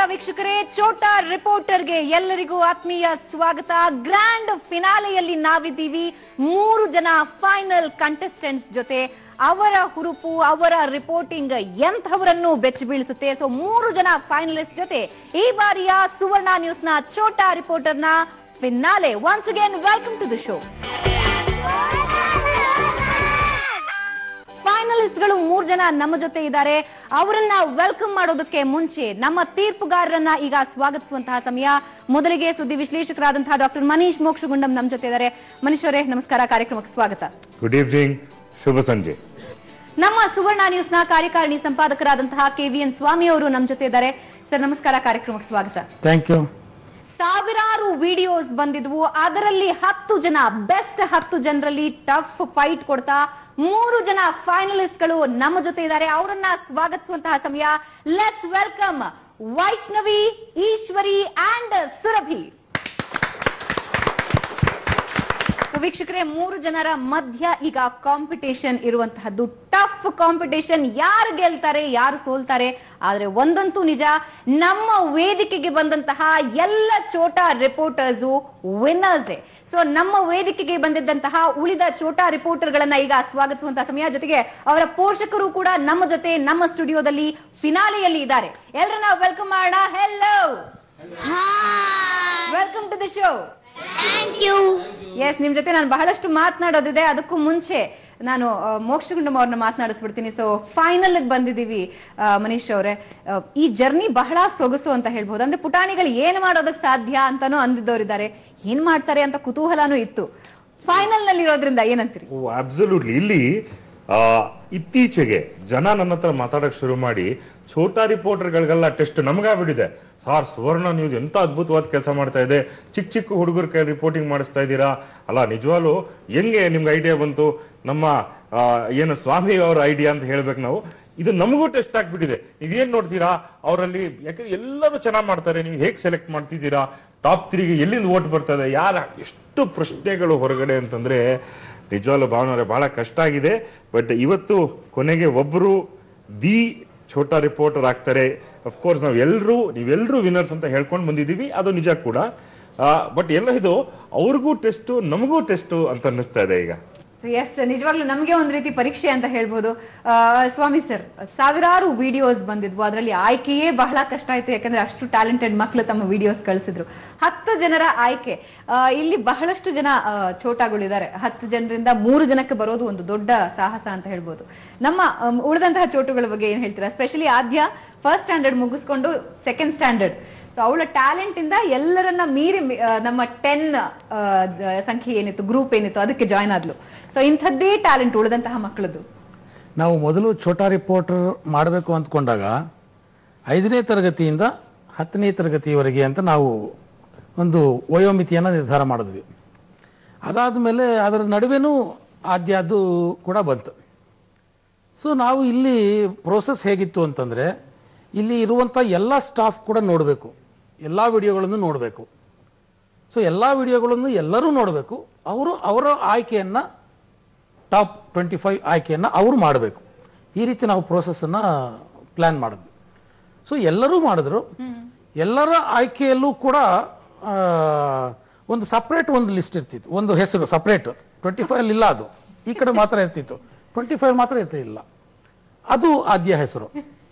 ವೀಕ್ಷಕರೇ ಚೋಟಾ ರಿಪೋರ್ಟರ್ಗೆ ಎಲ್ಲರಿಗೂ ಆತ್ಮೀಯ ಸ್ವಾಗತ ಗ್ರ್ಯಾಂಡ್ ಫಿನಾಲೆಯಲ್ಲಿ ನಾವಿದ್ದೀವಿ ಮೂರು ಜನ ಫೈನಲ್ ಕಂಟೆಸ್ಟೆಂಟ್ಸ್ ಜೊತೆ ಅವರ ಹುರುಪು ಅವರ ರಿಪೋರ್ಟಿಂಗ್ ಎಂಥವರನ್ನು ಬೆಚ್ಚಿ ಬೀಳಿಸುತ್ತೆ ಸೊ ಮೂರು ಜನ ಫೈನಲಿಸ್ಟ್ ಜೊತೆ ಈ ಬಾರಿಯ ಸುವರ್ಣ ನ್ಯೂಸ್ ನ ಚೋಟಾ ರಿಪೋರ್ಟರ್ ನ finale once again welcome to the show finalist ಗಳು ಮೂರ್ ಜನ ನಮ್ಮ ಜೊತೆ ಇದ್ದಾರೆ ಅವರನ್ನ ವೆಲ್ಕಮ್ ಮಾಡೋದಕ್ಕೆ ಮುಂಚೆ ನಮ್ಮ ತೀರ್ಪುಗಾರರನ್ನ ಈಗ ಸ್ವಾಗತಿಸುವಂತಹ ಸಮಯ ಮೊದಲಿಗೆ ಸುದ್ದಿ ವಿಶ್ಲೇಷಕರಾದಂತಹ ಡಾಕ್ಟರ್ ಮನೀಶ್ ಮೋಕ್ಷಗುಂಡಂ ನಮ್ಮ ಜೊತೆ ಇದ್ದಾರೆ ಮನೀಶ್ ಅವರೇ ನಮಸ್ಕಾರ ಕಾರ್ಯಕ್ರಮಕ್ಕೆ ಸ್ವಾಗತ ಗುಡ್ ಈವ್ನಿಂಗ್ ಶುಭ ಸಂಜೆ ನಮ್ಮ ಸುವರ್ಣ ನ್ಯೂಸ್ ನ ಕಾರ್ಯಕಾರಿಣಿ ಸಂಪಾದಕರಾದಂತಹ ಕೆ ವಿ ಎನ್ ಸ್ವಾಮಿ ಅವರು ನಮ್ಮ ಜೊತೆ ಇದ್ದಾರೆ ಸರ್ ನಮಸ್ಕಾರ ಕಾರ್ಯಕ್ರಮಕ್ಕೆ ಸ್ವಾಗತ ಥ್ಯಾಂಕ್ ಯು ಸಾವಿರಾರು ವಿಡಿಯೋಸ್ ಬಂದಿದ್ವು ಅದರಲ್ಲಿ ಹತ್ತು ಜನ ಬೆಸ್ಟ್ ಹತ್ತು ಜನರಲ್ಲಿ ಟಫ್ ಫೈಟ್ ಕೊಡ್ತಾ ಮೂರು ಜನ ಫೈನಲಿಸ್ಟ್ ಗಳು ನಮ್ಮ ಜೊತೆ ಇದ್ದಾರೆ ಅವರನ್ನ ಸ್ವಾಗತಿಸುವಂತಹ ಸಮಯ let's welcome Vaishnavi Eshwari and Surabhi ವೀಕ್ಷಕರೇ ಮೂರು ಜನರ ಮಧ್ಯ ಈಗ ಕಾಂಪಿಟೇಷನ್ ಇರುವಂತಹದ್ದು ಟಫ್ ಕಾಂಪಿಟೇಷನ್ ಯಾರು ಗೆಲ್ತಾರೆ ಯಾರು ಸೋಲ್ತಾರೆ ಆದ್ರೆ ಒಂದಂತೂ ನಿಜ ನಮ್ಮ ವೇದಿಕೆಗೆ ಬಂದಂತಹ ಎಲ್ಲ ಚೋಟಾ ರಿಪೋರ್ಟರ್ಸು ವಿನ್ನರ್ಸೇ ಸೊ ನಮ್ಮ ವೇದಿಕೆಗೆ ಬಂದಿದ್ದಂತಹ ಉಳಿದ ಚೋಟಾ ರಿಪೋರ್ಟರ್ ಗಳನ್ನ ಈಗ ಸ್ವಾಗತಿಸುವಂತಹ ಸಮಯ ಜೊತೆಗೆ ಅವರ ಪೋಷಕರು ಕೂಡ ನಮ್ಮ ಜೊತೆ ನಮ್ಮ ಸ್ಟುಡಿಯೋದಲ್ಲಿ ಫಿನಾಲೆಯಲ್ಲಿ ಇದ್ದಾರೆ ಎಲ್ಲರನ್ನ ವೆಲ್ಕಮ್ ಮಾಡೋಣ hello welcome to the show thank you yes ನಿಮ್ ಜೊತೆ ನಾನು ಬಹಳಷ್ಟು ಮಾತನಾಡೋದಿದೆ ಅದಕ್ಕೂ ಮುಂಚೆ ನಾನು ಆ, ಮೋಕ್ಷಗುಂಡಂ ಅವ್ರನ್ನ ಮಾತನಾಡಿಸ್ಬಿಡ್ತೀನಿ ಸೊ ಫೈನಲ್ ಬಂದಿದೀವಿ ಆ, ಮನೀಶ್ ಅವರೇ ಆ, ಈ ಜರ್ನಿ ಬಹಳ ಸೊಗಸು ಅಂತ ಹೇಳ್ಬೋದು ಅಂದ್ರೆ ಪುಟಾಣಿಗಳು ಏನ್ ಮಾಡೋದಕ್ ಸಾಧ್ಯ ಅಂತಾನೂ ಅಂದಿದ್ದವರಿದ್ದಾರೆ ಏನ್ ಮಾಡ್ತಾರೆ ಅಂತ ಕುತೂಹಲನೂ ಇತ್ತು ಫೈನಲ್ ನಲ್ಲಿ ಇರೋದ್ರಿಂದ ಏನಂತೀರಿ ಓ ಅಬ್ಸಲ್ಯೂಟ್ಲಿ ಇಲ್ಲಿ ಆ, ಇತ್ತೀಚೆಗೆ ಜನ ನನ್ನ ಹತ್ರ ಮಾತಾಡಕ್ ಶುರು ಮಾಡಿ ಛೋಟಾ ರಿಪೋರ್ಟರ್ಗಳಿಗೆಲ್ಲ ಟೆಸ್ಟ್ ನಮಗಾಗ್ಬಿಟ್ಟಿದೆ ಸಾರ್ ಸುವರ್ಣ ನ್ಯೂಸ್ ಎಂತ ಅದ್ಭುತವಾದ ಕೆಲಸ ಮಾಡ್ತಾ ಇದೆ ಚಿಕ್ಕ ಚಿಕ್ಕ ಹುಡುಗರ ಕೈ ರಿಪೋರ್ಟಿಂಗ್ ಮಾಡಿಸ್ತಾ ಇದ್ದೀರಾ ಅಲ್ಲ ನಿಜವಾಗ್ಲು ಹೆಂಗೆ ನಿಮ್ಗೆ ಐಡಿಯಾ ಬಂತು ನಮ್ಮ ಆ, ಏನು ಸ್ವಾಮಿ ಅವರ ಐಡಿಯಾ ಅಂತ ಹೇಳ್ಬೇಕು ನಾವು ಇದು ನಮಗೂ ಟೆಸ್ಟ್ ಆಗ್ಬಿಟ್ಟಿದೆ ನೀವೇನ್ ನೋಡ್ತೀರಾ ಅವರಲ್ಲಿ ಯಾಕಂದ್ರೆ ಎಲ್ಲರೂ ಚೆನ್ನಾಗಿ ಮಾಡ್ತಾರೆ ನೀವು ಹೇಗೆ ಸೆಲೆಕ್ಟ್ ಮಾಡ್ತಿದ್ದೀರಾ ಟಾಪ್ ತ್ರೀಗೆ ಎಲ್ಲಿಂದ ಓಟ್ ಬರ್ತದೆ ಯಾರ ಎಷ್ಟು ಪ್ರಶ್ನೆಗಳು ಹೊರಗಡೆ ಅಂತಂದ್ರೆ ನಿಜವಾಗ್ಲೂ ಭಾವನವ್ರೆ ಬಹಳ ಕಷ್ಟ ಆಗಿದೆ ಬಟ್ ಇವತ್ತು ಕೊನೆಗೆ ಒಬ್ಬರು ದಿ ಛೋಟಾ ರಿಪೋರ್ಟರ್ ಆಗ್ತಾರೆ ಅಫ್ಕೋರ್ಸ್ ನಾವು ಎಲ್ಲರೂ ನೀವೆಲ್ಲರೂ ವಿನ್ನರ್ಸ್ ಅಂತ ಹೇಳ್ಕೊಂಡು ಬಂದಿದ್ದೀವಿ ಅದು ನಿಜ ಕೂಡ ಬಟ್ ಎಲ್ಲ ಇದು ಅವ್ರಿಗೂ ಟೆಸ್ಟು ನಮಗೂ ಟೆಸ್ಟು ಅಂತ ಅನ್ನಿಸ್ತಾ ಇದೆ ಈಗ ಸೊ ಎಸ್ ನಿಜವಾಗ್ಲೂ ನಮಗೆ ಒಂದ್ ರೀತಿ ಪರೀಕ್ಷೆ ಅಂತ ಹೇಳ್ಬೋದು ಆ, ಸ್ವಾಮಿ ಸರ್ ಸಾವಿರಾರು ವಿಡಿಯೋಸ್ ಬಂದಿದ್ವು ಅದರಲ್ಲಿ ಆಯ್ಕೆಯೇ ಬಹಳ ಕಷ್ಟ ಆಯ್ತು ಯಾಕಂದ್ರೆ ಅಷ್ಟು ಟ್ಯಾಲೆಂಟೆಡ್ ಮಕ್ಕಳು ತಮ್ಮ ವಿಡಿಯೋಸ್ ಕಳಿಸಿದ್ರು ಹತ್ತು ಜನರ ಆಯ್ಕೆ ಆ, ಇಲ್ಲಿ ಬಹಳಷ್ಟು ಜನ ಆ, ಚೋಟಾಗಳಿದ್ದಾರೆ ಹತ್ತು ಜನರಿಂದ ಮೂರು ಜನಕ್ಕೆ ಬರೋದು ಒಂದು ದೊಡ್ಡ ಸಾಹಸ ಅಂತ ಹೇಳ್ಬೋದು ನಮ್ಮ ಅಮ್, ಉಳಿದಂತಹ ಚೋಟುಗಳ ಬಗ್ಗೆ ಏನ್ ಹೇಳ್ತೀರಾ ಸ್ಪೆಷಲಿ ಆದ್ಯ ಫಸ್ಟ್ ಸ್ಟ್ಯಾಂಡರ್ಡ್ ಮುಗಿಸ್ಕೊಂಡು ಸೆಕೆಂಡ್ ಸ್ಟ್ಯಾಂಡರ್ಡ್ ಸೊ ಅವಳ ಟ್ಯಾಲೆಂಟ್ ಇಂದ ಎಲ್ಲರನ್ನ ಮೀರಿ ಮಿ- ಆ, ನಮ್ಮ ಟೆನ್ ಸಂಖ್ಯೆ ಏನಿತ್ತು ಗ್ರೂಪ್ ಏನಿತ್ತು ಅದಕ್ಕೆ ಜಾಯ್ನ್ ಆದ್ಲು ಸೊ ಇಂಥದ್ದೇ ಟ್ಯಾಲೆಂಟ್ ಉಳಿದಂತಹ ಮಕ್ಕಳದ್ದು ನಾವು ಮೊದಲು ಛೋಟಾ ರಿಪೋರ್ಟರ್ ಮಾಡಬೇಕು ಅಂದ್ಕೊಂಡಾಗ ಐದನೇ ತರಗತಿಯಿಂದ ಹತ್ತನೇ ತರಗತಿಯವರೆಗೆ ಅಂತ ನಾವು ಒಂದು ವಯೋಮಿತಿಯನ್ನು ನಿರ್ಧಾರ ಮಾಡಿದ್ವಿ ಅದಾದ ಮೇಲೆ ಅದರ ನಡುವೆನೂ ಆದ್ಯದ್ದು ಕೂಡ ಬಂತು ಸೊ ನಾವು ಇಲ್ಲಿ ಪ್ರೋಸೆಸ್ ಹೇಗಿತ್ತು ಅಂತಂದರೆ ಇಲ್ಲಿ ಇರುವಂಥ ಎಲ್ಲ ಸ್ಟಾಫ್ ಕೂಡ ನೋಡಬೇಕು ಎಲ್ಲ ವಿಡಿಯೋಗಳನ್ನು ನೋಡಬೇಕು ಸೊ ಎಲ್ಲ ವಿಡಿಯೋಗಳನ್ನು ಎಲ್ಲರೂ ನೋಡಬೇಕು ಅವರು ಅವರ ಆಯ್ಕೆಯನ್ನು ಟಾಪ್ ಟ್ವೆಂಟಿ ಫೈವ್ ಆಯ್ಕೆಯನ್ನು ಅವರು ಮಾಡಬೇಕು ಈ ರೀತಿ ನಾವು ಪ್ರೋಸೆಸ್ಸನ್ನು ಪ್ಲ್ಯಾನ್ ಮಾಡಿದ್ವಿ ಸೊ ಎಲ್ಲರೂ ಮಾಡಿದ್ರು ಎಲ್ಲರ ಆಯ್ಕೆಯಲ್ಲೂ ಕೂಡ ಆ, ಒಂದು ಸಪ್ರೇಟ್ ಒಂದು ಲಿಸ್ಟ್ ಇರ್ತಿತ್ತು ಒಂದು ಹೆಸರು ಸಪ್ರೇಟ್ ಟ್ವೆಂಟಿ ಫೈವ್ ಇಲ್ಲ ಅದು ಈ ಕಡೆ ಮಾತ್ರ ಇರ್ತಿತ್ತು ಟ್ವೆಂಟಿ ಫೈವ್ ಮಾತ್ರ ಇರ್ತಿಲ್ಲ ಅದು ಆದ್ಯ ಹೆಸರು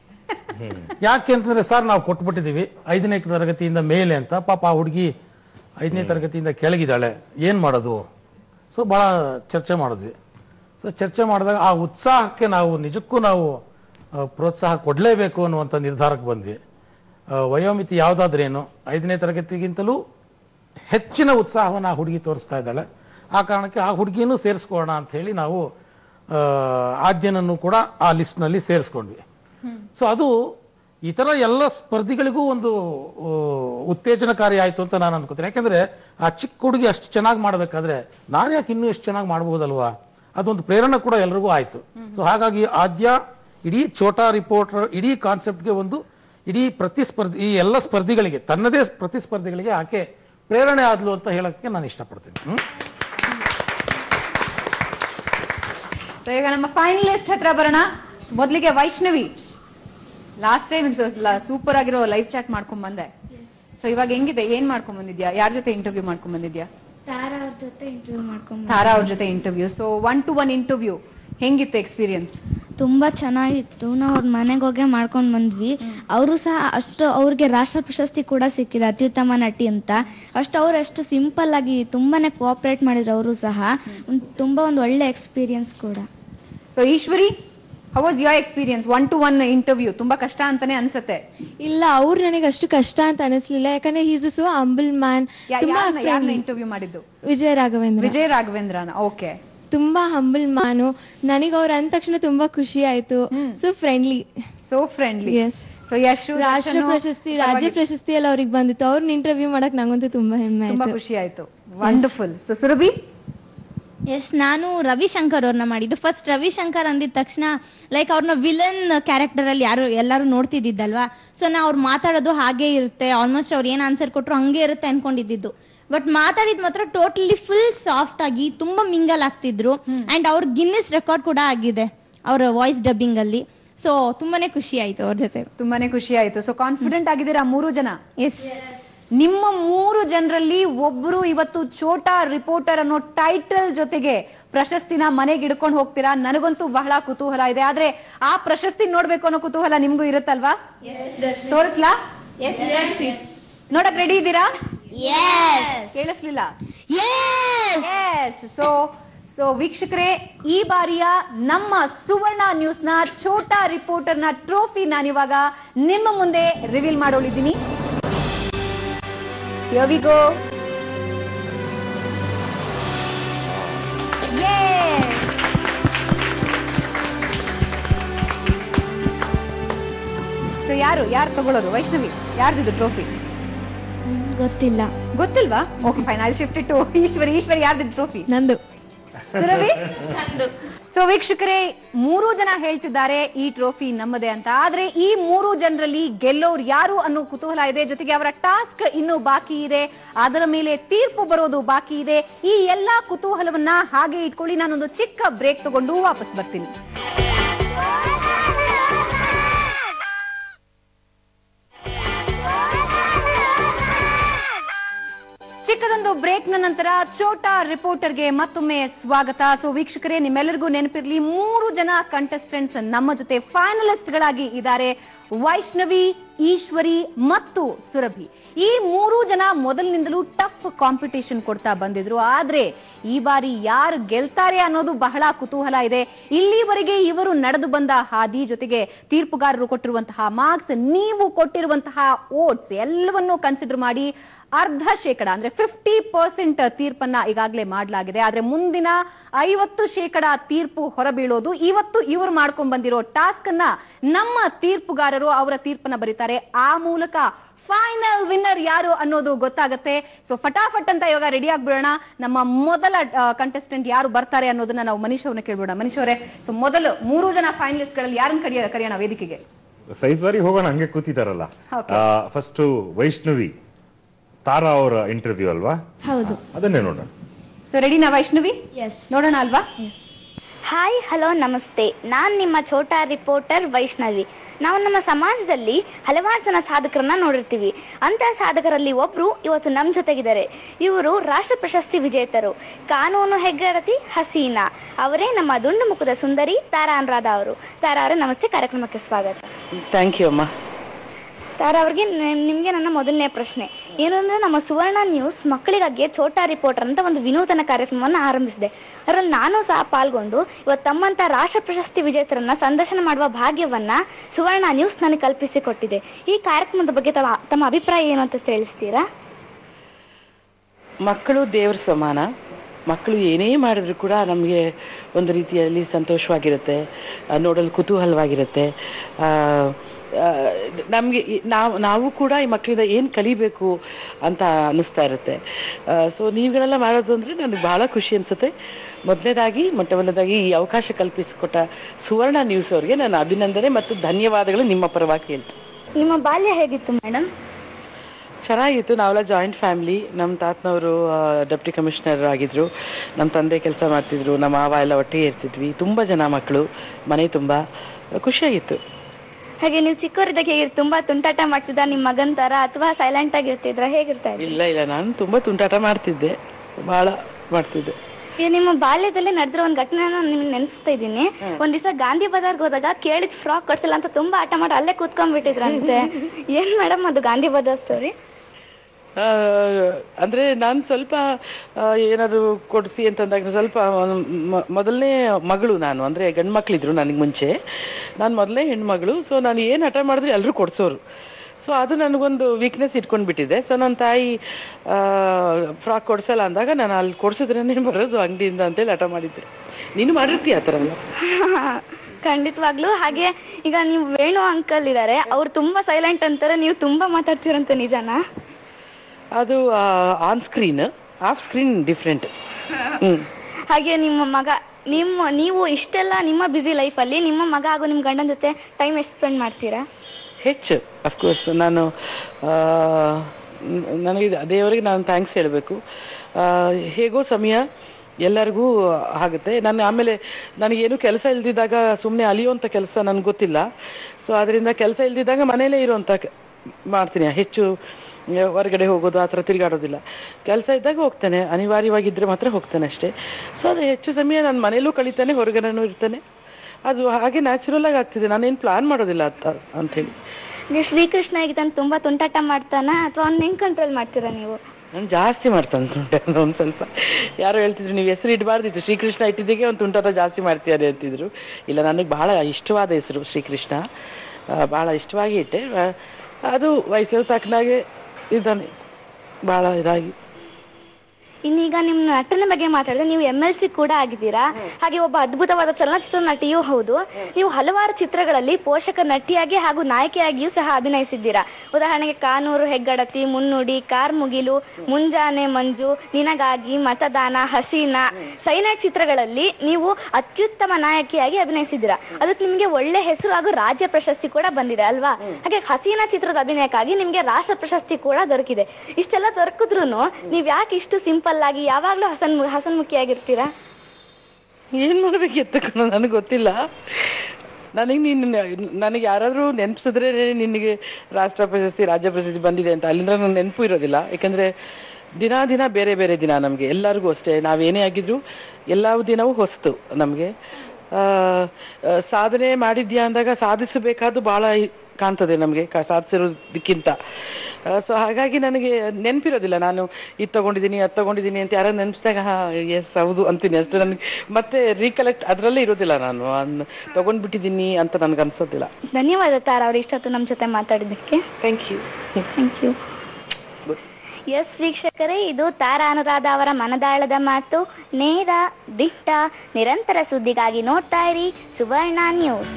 ಯಾಕೆ ಅಂತಂದ್ರೆ ಸರ್ ನಾವು ಕೊಟ್ಬಿಟ್ಟಿದ್ದೀವಿ ಐದನೇ ತರಗತಿಯಿಂದ ಮೇಲೆ ಅಂತ ಪಾಪ ಆ ಹುಡುಗಿ ಐದನೇ ತರಗತಿಯಿಂದ ಕೆಳಗಿದ್ದಾಳೆ ಏನು ಮಾಡೋದು ಸೊ ಭಾಳ ಚರ್ಚೆ ಮಾಡಿದ್ವಿ ಸೊ ಚರ್ಚೆ ಮಾಡಿದಾಗ ಆ ಉತ್ಸಾಹಕ್ಕೆ ನಾವು ನಿಜಕ್ಕೂ ನಾವು ಆ, ಪ್ರೋತ್ಸಾಹ ಕೊಡಲೇಬೇಕು ಅನ್ನುವಂಥ ನಿರ್ಧಾರಕ್ಕೆ ಬಂದ್ವಿ ಆ, ವಯೋಮಿತಿ ಯಾವುದಾದ್ರೇನು ಐದನೇ ತರಗತಿಗಿಂತಲೂ ಹೆಚ್ಚಿನ ಉತ್ಸಾಹವನ್ನು ಆ ಹುಡುಗಿ ತೋರಿಸ್ತಾ ಇದ್ದಾಳೆ ಆ ಕಾರಣಕ್ಕೆ ಆ ಹುಡುಗಿನೂ ಸೇರಿಸ್ಕೊಳ್ಳೋಣ ಅಂತ ಹೇಳಿ ನಾವು ಆ, ಆದ್ಯನನ್ನು ಕೂಡ ಆ ಲಿಸ್ಟ್ನಲ್ಲಿ ಸೇರಿಸ್ಕೊಂಡ್ವಿ ಸೊ ಅದು ಇತರ ಎಲ್ಲ ಸ್ಪರ್ಧಿಗಳಿಗೂ ಒಂದು ಆ, ಉತ್ತೇಜನಕಾರಿ ಆಯಿತು ಅಂತ ನಾನು ಅನ್ಕೋತೀನಿ ಯಾಕಂದ್ರೆ ಆ ಚಿಕ್ಕ ಹುಡುಗಿ ಅಷ್ಟು ಚೆನ್ನಾಗಿ ಮಾಡಬೇಕಾದ್ರೆ ನಾನು ಯಾಕೆ ಇನ್ನೂ ಎಷ್ಟು ಚೆನ್ನಾಗಿ ಮಾಡ್ಬೋದಲ್ವಾ ಅದೊಂದು ಪ್ರೇರಣೆ ಕೂಡ ಎಲ್ರಿಗೂ ಆಯಿತು ಸೊ ಹಾಗಾಗಿ ಆದ್ಯ ಇಡೀ ಛೋಟಾ ರಿಪೋರ್ಟರ್ ಇಡೀ ಕಾನ್ಸೆಪ್ಟ್ಗೆ ಒಂದು ಇಡೀ ಪ್ರತಿಸ್ಪರ್ಧಿ ಈ ಎಲ್ಲ ಸ್ಪರ್ಧಿಗಳಿಗೆ ತನ್ನದೇ ಪ್ರತಿಸ್ಪರ್ಧಿಗಳಿಗೆ ಆಕೆ ಪ್ರೇರಣೆ ಆದ್ಲು ಅಂತ ಹೇಳಕ್ಕೆ ನಾನು ಇಷ್ಟಪಡ್ತೀನಿ ಹ್ಮ್? ಸೊ ಈಗ ನಮ್ಮ ಫೈನಲಿಸ್ಟ್ ಹತ್ರ ಬರೋಣ ಮೊದಲಿಗೆ ವೈಷ್ಣವಿ ಲಾಸ್ಟ್ ಟೈಮ್ ಸೂಪರ್ ಆಗಿರೋ ಲೈವ್ ಚಾಟ್ ಮಾಡ್ಕೊಂಡ್ ಬಂದೆ ಸೊ ಇವಾಗ ಹೆಂಗಿದೆ ಏನ್ ಮಾಡ್ಕೊಂಡ್ ಬಂದಿದ್ಯಾ ಯಾರ ಜೊತೆ ಇಂಟರ್ವ್ಯೂ ಮಾಡ್ಕೊಂಡ್ ಬಂದಿದ್ಯಾ ತಾರಾ ಅವ್ರ ಜೊತೆ ಇಂಟರ್ವ್ಯೂ ಮಾಡ್ಕೊಂಡು ತಾರಾ ಅವ್ರ ಜೊತೆ interview so one to one interview ಹೆಂಗಿತ್ತು ಎಕ್ಸ್ಪೀರಿಯನ್ಸ್ ತುಂಬಾ ಚೆನ್ನಾಗಿತ್ತು ನಾವು ಅವ್ರ ಮನೆಗೆ ಹೋಗಿ ಮಾಡ್ಕೊಂಡು ಬಂದ್ವಿ ಅವರು ಸಹ ಅಷ್ಟು ಅವ್ರಿಗೆ ರಾಷ್ಟ್ರ ಪ್ರಶಸ್ತಿ ಕೂಡ ಸಿಕ್ಕಿದೆ ಅತ್ಯುತ್ತಮ ನಟಿ ಅಂತ ಅಷ್ಟು ಅವ್ರು ಅಷ್ಟು ಸಿಂಪಲ್ ಆಗಿ ತುಂಬಾನೇ ಕೋಆಪರೇಟ್ ಮಾಡಿದ್ರು ಅವರು ಸಹ ಒಂದ್- ತುಂಬಾ ಒಂದು ಒಳ್ಳೆ ಎಕ್ಸ್ಪೀರಿಯನ್ಸ್ ಕೂಡ so Eshwari how was your experience one to one interview ತುಂಬಾ ಕಷ್ಟ ಅಂತಾನೆ ಅನ್ಸುತ್ತೆ ಇಲ್ಲ ಅವ್ರು ನನಗೆ ಅಷ್ಟು ಕಷ್ಟ ಅಂತ ಅನಿಸ್ಲಿಲ್ಲ ಯಾಕಂದ್ರೆ ಹೀಸ್ ಸೋ ಅಂಬಲ್ ಮ್ಯಾನ್ ತುಂಬಾ ಯಾರನ್ನ ಫ್ರೆಂಡ್ಲಿ ಇಂಟರ್ವ್ಯೂ ಮಾಡಿದ್ದು ವಿಜಯ ರಾಘವೇಂದ್ರ ವಿಜಯ್ ರಾಘವೇಂದ್ರನ ಓಕೆ ತುಂಬಾ ಹಂಬಲ್ ಮ್ಯಾನು ನನಗೆ ಅವ್ರು ಅಂದ ತಕ್ಷಣ ತುಂಬಾ ಖುಷಿ ಆಯ್ತು so friendly so friendly Yes. So Yash ರಾಷ್ಟ್ರ ಪ್ರಶಸ್ತಿ ರಾಜ್ಯ ಪ್ರಶಸ್ತಿ ಎಲ್ಲ ಅವ್ರಿಗೆ ಬಂದಿತ್ತು ಅವ್ರನ್ನ ಇಂಟರ್ವ್ಯೂ ಮಾಡಕ್ ನಂಗಂತೂ ತುಂಬಾ ಹೆಮ್ಮೆ ತುಂಬಾ ಆಯ್ತು ಖುಷಿ ಆಯ್ತು ವಂಡರ್ಫುಲ್ ಸೊ ಸುರಭಿ ಎಸ್ ನಾನು ರವಿಶಂಕರ್ ಅವ್ರನ್ನ ಮಾಡಿದ್ದು ಫಸ್ಟ್ ರವಿಶಂಕರ್ ಅಂದಿದ ತಕ್ಷಣ ಲೈಕ್ ಅವ್ರನ್ನ ವಿಲನ್ ಕ್ಯಾರೆಕ್ಟರ್ ಅಲ್ಲಿ ಯಾರು ಎಲ್ಲರೂ ನೋಡ್ತಿದ್ದಿದ್ದಲ್ವಾ ಸೊ ನಾ ಅವ್ರು ಮಾತಾಡೋದು ಹಾಗೆ ಇರುತ್ತೆ ಆಲ್ಮೋಸ್ಟ್ ಅವ್ರು ಏನು ಆನ್ಸರ್ ಕೊಟ್ಟರು ಹಂಗೆ ಇರುತ್ತೆ ಅನ್ಕೊಂಡಿದ್ದು ಬಟ್ ಮಾತಾಡಿದ್ ಮಾತ್ರ ಟೋಟಲಿ ಫುಲ್ ಸಾಫ್ಟ್ ಆಗಿ ತುಂಬಾ ಮಿಂಗಲ್ ಆಗ್ತಿದ್ರು ಅಂಡ್ ಅವ್ರ ಗಿನ್ನಿಸ್ ರೆಕಾರ್ಡ್ ಕೂಡ ಆಗಿದೆ ಅವ್ರ ವಾಯ್ಸ್ ಡಬ್ಬಿಂಗ್ ಅಲ್ಲಿ ಸೊ ತುಂಬಾನೇ ಖುಷಿ ಆಯ್ತು ಅವ್ರ ಜೊತೆ ತುಂಬಾನೇ ಖುಷಿ ಆಯ್ತು ಸೊ ಕಾನ್ಫಿಡೆಂಟ್ ಆಗಿದ್ದೀರಾ ಮೂರು ಜನ ಎಸ್ ನಿಮ್ಮ ಮೂರು ಜನರಲ್ಲಿ ಒಬ್ರು ಇವತ್ತು ಛೋಟಾ ರಿಪೋರ್ಟರ್ ಅನ್ನೋ ಟೈಟಲ್ ಜೊತೆಗೆ ಪ್ರಶಸ್ತಿನ ಮನೆಗೆ ಹಿಡ್ಕೊಂಡು ಹೋಗ್ತೀರಾ ನನಗಂತೂ ಬಹಳ ಕುತೂಹಲ ಇದೆ ಆದ್ರೆ ಆ ಪ್ರಶಸ್ತಿ ನೋಡ್ಬೇಕು ಅನ್ನೋ ಕುತೂಹಲ ನಿಮ್ಗೂ ಇರುತ್ತಲ್ವಾ ತೋರಿಸ್ಲಾ ನೋಡಕ್ ರೆಡಿ ಇದ್ದೀರಾ ಕೇಳಿಸ್ಲಿಲ್ಲ ಸೊ ಸೊ ವೀಕ್ಷಕರೇ ಈ ಬಾರಿಯ ನಮ್ಮ ಸುವರ್ಣ ನ್ಯೂಸ್ ನ ಛೋಟಾ ರಿಪೋರ್ಟರ್ ನ ಟ್ರೋಫಿ ನಾನಿವಾಗ ನಿಮ್ಮ ಮುಂದೆ ರಿವೀಲ್ ಮಾಡೋಳಿದ್ದೀನಿ Here we go. Yes. So ಯಾರು ಯಾರು ತಗೊಳ್ಳೋದು ವೈಷ್ಣವಿ ಯಾರ್ದಿದು ಟ್ರೋಫಿ ಗೊತ್ತಿಲ್ಲ ಗೊತ್ತಿಲ್ವಾ okay fine I shift to Eshwari Eshwari ಯಾರ್ದಿದ್ದು ಟ್ರೋಫಿ ನಂದು ಸುರಭಿ ಸೊ ವೀಕ್ಷಕರೇ ಮೂರು ಜನ ಹೇಳ್ತಿದ್ದಾರೆ ಈ ಟ್ರೋಫಿ ನಮ್ಮದೇ ಅಂತ ಆದ್ರೆ ಈ ಮೂರು ಜನರಲ್ಲಿ ಗೆಲ್ಲೋರು ಯಾರು ಅನ್ನೋ ಕುತೂಹಲ ಇದೆ ಜೊತೆಗೆ ಅವರ ಟಾಸ್ಕ್ ಇನ್ನೂ ಬಾಕಿ ಇದೆ ಅದರ ಮೇಲೆ ತೀರ್ಪು ಬರೋದು ಬಾಕಿ ಇದೆ ಈ ಎಲ್ಲಾ ಕುತೂಹಲವನ್ನ ಹಾಗೆ ಇಟ್ಕೊಳ್ಳಿ ನಾನೊಂದು ಚಿಕ್ಕ ಬ್ರೇಕ್ ತಗೊಂಡು ವಾಪಸ್ ಬರ್ತೀನಿ ಚಿಕ್ಕದೊಂದು ಬ್ರೇಕ್ ನ ನಂತರ ಚೋಟಾ ರಿಪೋರ್ಟರ್ಗೆ ಮತ್ತೊಮ್ಮೆ ಸ್ವಾಗತ ಸೊ ವೀಕ್ಷಕರೇ ನಿಮ್ಮೆಲ್ಲರಿಗೂ ನೆನಪಿರ್ಲಿ ಮೂರು ಜನ ಕಂಟೆಸ್ಟೆಂಟ್ಸ್ ನಮ್ಮ ಜೊತೆ ಫೈನಲಿಸ್ಟ್ ಗಳಾಗಿ ಇದ್ದಾರೆ ವೈಷ್ಣವಿ ಈಶ್ವರಿ ಮತ್ತು ಸುರಭಿ ಈ ಮೂರು ಜನ ಮೊದಲಿನಿಂದಲೂ ಟಫ್ ಕಾಂಪಿಟೇಷನ್ ಕೊಡ್ತಾ ಬಂದಿದ್ರು ಆದ್ರೆ ಈ ಬಾರಿ ಯಾರು ಗೆಲ್ತಾರೆ ಅನ್ನೋದು ಬಹಳ ಕುತೂಹಲ ಇದೆ ಇಲ್ಲಿವರೆಗೆ ಇವರು ನಡೆದು ಬಂದ ಹಾದಿ ಜೊತೆಗೆ ತೀರ್ಪುಗಾರರು ಕೊಟ್ಟಿರುವಂತಹ ಮಾರ್ಕ್ಸ್ ನೀವು ಕೊಟ್ಟಿರುವಂತಹ ಓಟ್ಸ್ ಎಲ್ಲವನ್ನೂ ಕನ್ಸಿಡರ್ ಮಾಡಿ ಅರ್ಧ ಶೇಕಡ ಅಂದ್ರೆ ಫಿಫ್ಟಿ ಪರ್ಸೆಂಟ್ ತೀರ್ಪನ್ನ ಈಗಾಗಲೇ ಮಾಡಲಾಗಿದೆ ಆದ್ರೆ ಮುಂದಿನ ಐವತ್ತು ಶೇಕಡ ತೀರ್ಪು ಹೊರಬೀಳೋದು ಇವತ್ತು ಇವರು ಮಾಡ್ಕೊಂಡ್ ಬಂದಿರೋ ಟಾಸ್ಕ್ ಅನ್ನ ನಮ್ಮ ತೀರ್ಪುಗಾರರು ಅವರ ತೀರ್ಪನ್ನ ಬರೀತಾರೆ ಆ ಮೂಲಕ ಫೈನಲ್ ವಿನ್ನರ್ ಯಾರು ಅನ್ನೋದು ಗೊತ್ತಾಗುತ್ತೆ ಸೊ ಫಟಾಫಟ್ ಅಂತ ಇವಾಗ ರೆಡಿ ಆಗ್ಬಿಡೋಣ ನಮ್ಮ ಮೊದಲ ಕಂಟೆಸ್ಟೆಂಟ್ ಯಾರು ಬರ್ತಾರೆ ಅನ್ನೋದನ್ನ ನಾವು ಮನೀಶ್ ಅವ್ರನ್ನ ಕೇಳ್ಬಿಡೋಣ ಮನೀಶ್ ಅವರೇ ಸೊ ಮೊದಲು ಮೂರು ಜನ ಫೈನಲಿಸ್ಟ್ ಗಳಲ್ಲಿ ಯಾರನ್ನ ಕರೆಯ ಕರೆಯೋಣ ವೇದಿಕೆಗೆ ಸೈಜ್ ಬಾರಿ ಹೋಗೋಣ ಹಂಗೆ ಕೂತಿದಾರಲ್ಲ ಫಸ್ಟ್ ವೈಷ್ಣವಿ ತಾರಾ ಅವರ ಇಂಟರ್ವ್ಯೂ ಅಲ್ವಾ ಹೌದು ಅದನ್ನೇ ನೋಡೋಣ ಸೊ ರೆಡಿನಾ ವೈಷ್ಣವಿ ಎಸ್ ನೋಡೋಣ ಅಲ್ವಾ ಹಾಯ್ ಹಲೋ ನಮಸ್ತೆ ನಾನು ನಿಮ್ಮ ಛೋಟಾ ರಿಪೋರ್ಟರ್ ವೈಷ್ಣವಿ ನಾವು ನಮ್ಮ ಸಮಾಜದಲ್ಲಿ ಹಲವಾರು ಜನ ಸಾಧಕರನ್ನ ನೋಡಿರ್ತೀವಿ ಅಂತಹ ಸಾಧಕರಲ್ಲಿ ಒಬ್ಬರು ಇವತ್ತು ನಮ್ಮ ಜೊತೆಗಿದ್ದಾರೆ ಇವರು ರಾಷ್ಟ್ರ ಪ್ರಶಸ್ತಿ ವಿಜೇತರು ಕಾನೂನು ಹೆಗ್ಗಡತಿ ಹಸೀನಾ ಅವರೇ ನಮ್ಮ ದುಂಡು ಮುಖದ ಸುಂದರಿ ತಾರಾ ಅನುರಾಧ ಅವರು ತಾರಾ ಅವರೇ ನಮಸ್ತೆ ಕಾರ್ಯಕ್ರಮಕ್ಕೆ ಸ್ವಾಗತ ಥ್ಯಾಂಕ್ ಯು ಅಮ್ಮ ತಾರಾ ಅವ್ರಿಗೆ ನಿಮಗೆ ನನ್ನ ಮೊದಲನೇ ಪ್ರಶ್ನೆ ಏನು ಅಂದರೆ ನಮ್ಮ ಸುವರ್ಣ ನ್ಯೂಸ್ ಮಕ್ಕಳಿಗಾಗಿ ಛೋಟಾ ರಿಪೋರ್ಟರ್ ಅಂತ ಒಂದು ವಿನೂತನ ಕಾರ್ಯಕ್ರಮವನ್ನು ಆರಂಭಿಸಿದೆ ಅದರಲ್ಲಿ ನಾನು ಸಹ ಪಾಲ್ಗೊಂಡು ಇವತ್ತು ತಮ್ಮಂಥ ರಾಷ್ಟ್ರ ಪ್ರಶಸ್ತಿ ವಿಜೇತರನ್ನ ಸಂದರ್ಶನ ಮಾಡುವ ಭಾಗ್ಯವನ್ನ ಸುವರ್ಣ ನ್ಯೂಸ್ ನನಗೆ ಕಲ್ಪಿಸಿಕೊಟ್ಟಿದೆ ಈ ಕಾರ್ಯಕ್ರಮದ ಬಗ್ಗೆ ತಮ್ಮ ತಮ್ಮ ಅಭಿಪ್ರಾಯ ಏನು ಅಂತ ತಿಳಿಸ್ತೀರಾ ಮಕ್ಕಳು ದೇವ್ರ ಸಮಾನ ಮಕ್ಕಳು ಏನೇ ಮಾಡಿದ್ರು ಕೂಡ ನಮಗೆ ಒಂದು ರೀತಿಯಲ್ಲಿ ಸಂತೋಷವಾಗಿರುತ್ತೆ ಆ, ನೋಡಲು ಕುತೂಹಲವಾಗಿರುತ್ತೆ ನಮಗೆ ನಾವು ನಾವು ಕೂಡ ಈ ಮಕ್ಕಳಿಂದ ಏನು ಕಲಿಬೇಕು ಅಂತ ಅನ್ನಿಸ್ತಾ ಇರುತ್ತೆ ಸೊ ನೀವುಗಳೆಲ್ಲ ಮಾಡೋದು ಅಂದರೆ ನನಗೆ ಭಾಳ ಖುಷಿ ಅನಿಸುತ್ತೆ ಮೊದಲನೇದಾಗಿ ಮೊಟ್ಟ ಮೊದಲನೇದಾಗಿ ಈ ಅವಕಾಶ ಕಲ್ಪಿಸಿಕೊಟ್ಟ ಸುವರ್ಣ ನ್ಯೂಸ್ ಅವರಿಗೆ ನನ್ನ ಅಭಿನಂದನೆ ಮತ್ತು ಧನ್ಯವಾದಗಳು ನಿಮ್ಮ ಪರವಾಗಿ ಹೇಳ್ತೀನಿ ನಿಮ್ಮ ಬಾಲ್ಯ ಹೇಗಿತ್ತು ಮೇಡಮ್ ಚೆನ್ನಾಗಿತ್ತು ನಾವೆಲ್ಲ ಜಾಯಿಂಟ್ ಫ್ಯಾಮಿಲಿ ನಮ್ಮ ತಾತನವರು ಡೆಪ್ಟಿ ಕಮಿಷನರ್ ಆಗಿದ್ರು ನಮ್ಮ ತಂದೆ ಕೆಲಸ ಮಾಡ್ತಿದ್ರು ನಮ್ಮ ಮಾವ ಎಲ್ಲ ಒಟ್ಟಿಗೆ ಇರ್ತಿದ್ವಿ ತುಂಬ ಜನ ಮಕ್ಕಳು ಮನೆ ತುಂಬ ಖುಷಿಯಾಗಿತ್ತು ಹಾಗೆ ನೀವು ಚಿಕ್ಕವರಿದ್ದಾಗ ಹೇಗೆ ತುಂಬಾ ತುಂಟಾಟ ಮಾಡ್ತಿದ್ದ ನಿಮ್ಮ ಮಗನ್ ತರ ಅಥವಾ ಸೈಲೆಂಟ್ ಆಗಿರ್ತಿದ್ರ ಹೇಗಿರ್ತಾ ಇದ್ರಿ ಇಲ್ಲ ಇಲ್ಲ ನಾನು ತುಂಬ ತುಂಟಾಟ ಮಾಡ್ತಿದ್ದೆ ಭಾಳ ಮಾಡ್ತಿದ್ದೆ ಈಗ ನಿಮ್ಮ ಬಾಲ್ಯದಲ್ಲೇ ನಡೆದಿರೋ ಒಂದು ಘಟನೆನ ನಿಮ್ಗೆ ನೆನಪಿಸ್ತಾ ಇದ್ದೀನಿ ಒಂದ್ ದಿವಸ ಗಾಂಧಿ ಬಜಾರ್ಗೆ ಹೋದಾಗ ಕೇಳಿದ ಫ್ರಾಕ್ ಕೊಡ್ಸಿಲ್ಲ ಅಂತ ತುಂಬಾ ಆಟ ಮಾಡಿ ಅಲ್ಲೇ ಕೂತ್ಕೊಂಡ್ಬಿಟ್ಟಿದ್ರಂತೆ ಏನ್ ಮೇಡಮ್ ಅದು ಗಾಂಧಿ ಬಜಾರ್ ಸ್ಟೋರಿ ಆ, ಅಂದ್ರೆ ನಾನು ಸ್ವಲ್ಪ ಆ, ಏನಾದ್ರು ಕೊಡಿಸಿ ಅಂತಂದಾಗ ಸ್ವಲ್ಪ ಮ- ಮೊದಲನೇ ಮಗಳು ನಾನು ಅಂದ್ರೆ ಗಂಡು ಮಕ್ಳಿದ್ರು ನನಗೆ ಮುಂಚೆ ನಾನು ಮೊದಲನೇ ಹೆಣ್ಮಗಳು ಸೊ ನಾನು ಏನು ಹಠ ಮಾಡಿದ್ರೆ ಎಲ್ಲರೂ ಕೊಡಿಸೋರು ಸೊ ಅದು ನನಗೊಂದು ವೀಕ್ನೆಸ್ ಇಟ್ಕೊಂಡು ಬಿಟ್ಟಿದೆ ಸೊ ನನ್ನ ತಾಯಿ ಫ್ರಾಕ್ ಕೊಡ್ಸಲ್ಲ ಅಂದಾಗ ನಾನು ಅಲ್ಲಿ ಕೊಡ್ಸಿದ್ರೇ ಬರೋದು ಅಂಗಡಿಯಿಂದ ಅಂತೇಳಿ ಹಠ ಮಾಡಿದ್ದೆ ನೀನು ಮಾಡಿರ್ತೀಯ ಆ ಥರ ಎಲ್ಲ ಖಂಡಿತವಾಗ್ಲೂ ಹಾಗೆ ಈಗ ನೀವು ವೇಣು ಅಂಕಲ್ ಇದಾರೆ ಅವ್ರು ತುಂಬಾ ಸೈಲೆಂಟ್ ಅಂತಾರೆ ನೀವು ತುಂಬಾ ಮಾತಾಡ್ತೀರಂತೆ ನಿಜನಾ ಅದು on screen off screen different ಹ್ಞೂ ಹಾಗೆ ನಿಮ್ಮ ಮಗ ನಿಮ್ಮ ನೀವು ಇಷ್ಟೆಲ್ಲ ನಿಮ್ಮ ಬ್ಯುಸಿ ಲೈಫಲ್ಲಿ ನಿಮ್ಮ ಮಗ ಹಾಗೂ ನಿಮ್ಮ ಗಂಡನ ಜೊತೆ ಟೈಮ್ ಎಷ್ಟು ಸ್ಪೆಂಡ್ ಮಾಡ್ತೀರಾ ಹೆಚ್ಚು ಅಫ್ಕೋರ್ಸ್ ನಾನು ಆ, ನ- ನನಗೆ ಇದು- ದೇವರಿಗೆ ನಾನು ಥ್ಯಾಂಕ್ಸ್ ಹೇಳಬೇಕು ಹೇಗೋ ಸಮಯ ಎಲ್ಲರಿಗೂ ಆಗುತ್ತೆ ನಾನು ಆಮೇಲೆ ನನಗೇನು ಕೆಲಸ ಇಲ್ದಿದ್ದಾಗ ಸುಮ್ಮನೆ ಅಲಿಯುವಂಥ ಕೆಲಸ ನನಗೆ ಗೊತ್ತಿಲ್ಲ ಸೊ ಅದರಿಂದ ಕೆಲಸ ಇಲ್ದಿದ್ದಾಗ ಮನೇಲೇ ಇರುವಂಥ ಕೆ- ಮಾಡ್ತೀನಿ ಹೆಚ್ಚು ಆ, ಹೊರಗಡೆ ಹೋಗೋದು ಆ ಥರ ತಿರುಗಾಡೋದಿಲ್ಲ ಕೆಲಸ ಇದ್ದಾಗ ಹೋಗ್ತೇನೆ ಅನಿವಾರ್ಯವಾಗಿದ್ದರೆ ಮಾತ್ರ ಹೋಗ್ತೇನೆ ಅಷ್ಟೇ ಸೊ ಅದು ಹೆಚ್ಚು ಸಮಯ ನಾನು ಮನೇಲೂ ಕಳೀತಾನೆ ಹೊರಗಡೆನೂ ಇರ್ತೇನೆ ಅದು ಹಾಗೆ ನ್ಯಾಚುರಲ್ ಆಗಿ ಆಗ್ತಿದೆ ನಾನೇನು ಪ್ಲಾನ್ ಮಾಡೋದಿಲ್ಲ ಅಂತ ಅಂಥೇಳಿ ನೀವು ಶ್ರೀಕೃಷ್ಣ ಈಗ ತಾನು ತುಂಬಾ ತುಂಟಾಟ ಮಾಡ್ತಾನ ಅಥವಾ ಅವ್ನ ಹೆಂಗ್ ಕಂಟ್ರೋಲ್ ಮಾಡ್ತೀರಾ ನೀವು ನಾನು ಜಾಸ್ತಿ ಮಾಡ್ತಾನೆ ತುಂಟಾಟ ಒಂದು ಸ್ವಲ್ಪ ಯಾರೋ ಹೇಳ್ತಿದ್ರು ನೀವು ಹೆಸರು ಇಡಬಾರ್ದಿತ್ತು ಶ್ರೀಕೃಷ್ಣ ಇಟ್ಟಿದ್ದಕ್ಕೆ ಒಂದು ತುಂಟಾಟ ಜಾಸ್ತಿ ಮಾಡ್ತೀಯಾರೆ ಅಂತಿದ್ರು ಇಲ್ಲ ನನಗೆ ಬಹಳ ಇಷ್ಟವಾದ ಹೆಸರು ಶ್ರೀಕೃಷ್ಣ ಆ, ಬಹಳ ಇಷ್ಟವಾಗಿ ಇಟ್ಟೆ ಆ, ಅದು ವಯಸ್ಸಿಗೆ ತಕ್ಕನಾಗೆ ಇದ್ದಾನೆ ಭಾಳ ಇದಾಗಿ ಇನ್ನೀಗ ನಿಮ್ಮ ನಟನೆ ಬಗ್ಗೆ ಮಾತಾಡಿದ್ರೆ ನೀವು ಎಮ್ ಎಲ್ ಸಿ ಕೂಡ ಆಗಿದ್ದೀರಾ ಹಾಗೆ ಒಬ್ಬ ಅದ್ಭುತವಾದ ಚಲನಚಿತ್ರ ನಟಿಯೂ ಹೌದು ನೀವು ಹಲವಾರು ಚಿತ್ರಗಳಲ್ಲಿ ಪೋಷಕ ನಟಿಯಾಗಿ ಹಾಗೂ ನಾಯಕಿಯಾಗಿಯೂ ಸಹ ಅಭಿನಯಿಸಿದ್ದೀರಾ ಉದಾಹರಣೆಗೆ ಕಾನೂರು ಹೆಗ್ಗಡತಿ ಮುನ್ನುಡಿ ಕಾರ್ ಮುಗಿಲು ಮುಂಜಾನೆ ಮಂಜು ನಿನಗಾಗಿ ಮತದಾನ ಹಸೀನಾ ಸೈನೈಟ್ ಚಿತ್ರಗಳಲ್ಲಿ ನೀವು ಅತ್ಯುತ್ತಮ ನಾಯಕಿಯಾಗಿ ಅಭಿನಯಿಸಿದ್ದೀರಾ ಅದಕ್ಕೆ ನಿಮಗೆ ಒಳ್ಳೆ ಹೆಸರು ಹಾಗೂ ರಾಜ್ಯ ಪ್ರಶಸ್ತಿ ಕೂಡ ಬಂದಿದೆ ಅಲ್ವಾ ಹಾಗೆ ಹಸೀನಾ ಚಿತ್ರದ ಅಭಿನಯಕ್ಕಾಗಿ ನಿಮಗೆ ರಾಷ್ಟ್ರ ಪ್ರಶಸ್ತಿ ಕೂಡ ದೊರಕಿದೆ ಇಷ್ಟೆಲ್ಲ ದೊರಕಿದ್ರು ನೀವು ಯಾಕೆ ಇಷ್ಟು ಸಿಂಪಲ್ ಆಗಿ ಯಾವಾಗಲೂ ಹಸನ್ ಹಸನ್ಮುಖಿಯಾಗಿರ್ತೀರಾ ಏನು ಮಾಡ್ಬೇಕು ಎತ್ತಕೊಂಡು ನನಗೆ ಗೊತ್ತಿಲ್ಲ ನನಗೆ ನೀನು ನನಗೆ ಯಾರಾದರೂ ನೆನಪಿಸಿದ್ರೆ ನಿನಗೆ ರಾಷ್ಟ್ರ ಪ್ರಶಸ್ತಿ ರಾಜ್ಯ ಪ್ರಶಸ್ತಿ ಬಂದಿದೆ ಅಂತ ಅಲ್ಲಿಂದ ನನಗೆ ನೆನಪು ಇರೋದಿಲ್ಲ ಯಾಕಂದರೆ ದಿನ ದಿನ ಬೇರೆ ಬೇರೆ ದಿನ ನಮಗೆ ಎಲ್ಲರಿಗೂ ಅಷ್ಟೇ ನಾವೇನೇ ಆಗಿದ್ರು ಎಲ್ಲ ದಿನವೂ ಹೊಸ್ತು ನಮಗೆ ಸಾಧನೆ ಮಾಡಿದ್ಯಾ ಅಂದಾಗ ಸಾಧಿಸಬೇಕಾದ್ದು ಭಾಳ ಕಾಣ್ತದೆ ನಮಗೆ ಸಾಧಿಸಿರೋದಕ್ಕಿಂತ ಸೊ ಹಾಗಾಗಿ ನನಗೆ ನೆನಪಿರೋದಿಲ್ಲ ನಾನು ಇದು ತಗೊಂಡಿದ್ದೀನಿ ಅದು ತಗೊಂಡಿದ್ದೀನಿ ಅಂತ ಯಾರು ನೆನೆಸಿದಾಗ ಹಾಂ ಎಸ್ ಹೌದು ಅಂತೀನಿ ಅಷ್ಟೇ ನನಗೆ ಮತ್ತೆ ರೀಕಲೆಕ್ಟ್ ಅದರಲ್ಲೇ ಇರೋದಿಲ್ಲ ನಾನು ಅದ್ನ ತಗೊಂಡ್ಬಿಟ್ಟಿದ್ದೀನಿ ಅಂತ ನನಗೆ ಅನ್ಸೋದಿಲ್ಲ ಧನ್ಯವಾದ ತಾರ ಅವ್ರು ಇಷ್ಟೊತ್ತು ನಮ್ಮ ಜೊತೆ ಮಾತಾಡಿದ್ದಕ್ಕೆ thank you thank you yes ವೀಕ್ಷಕರೇ ಇದು ತಾರಾ ಅನುರಾಧ ಅವರ ಮನದಾಳದ ಮಾತು ನೇರ ದಿಟ್ಟ ನಿರಂತರ ಸುದ್ದಿಗಾಗಿ ನೋಡ್ತಾ ಇರಿ ಸುವರ್ಣ ನ್ಯೂಸ್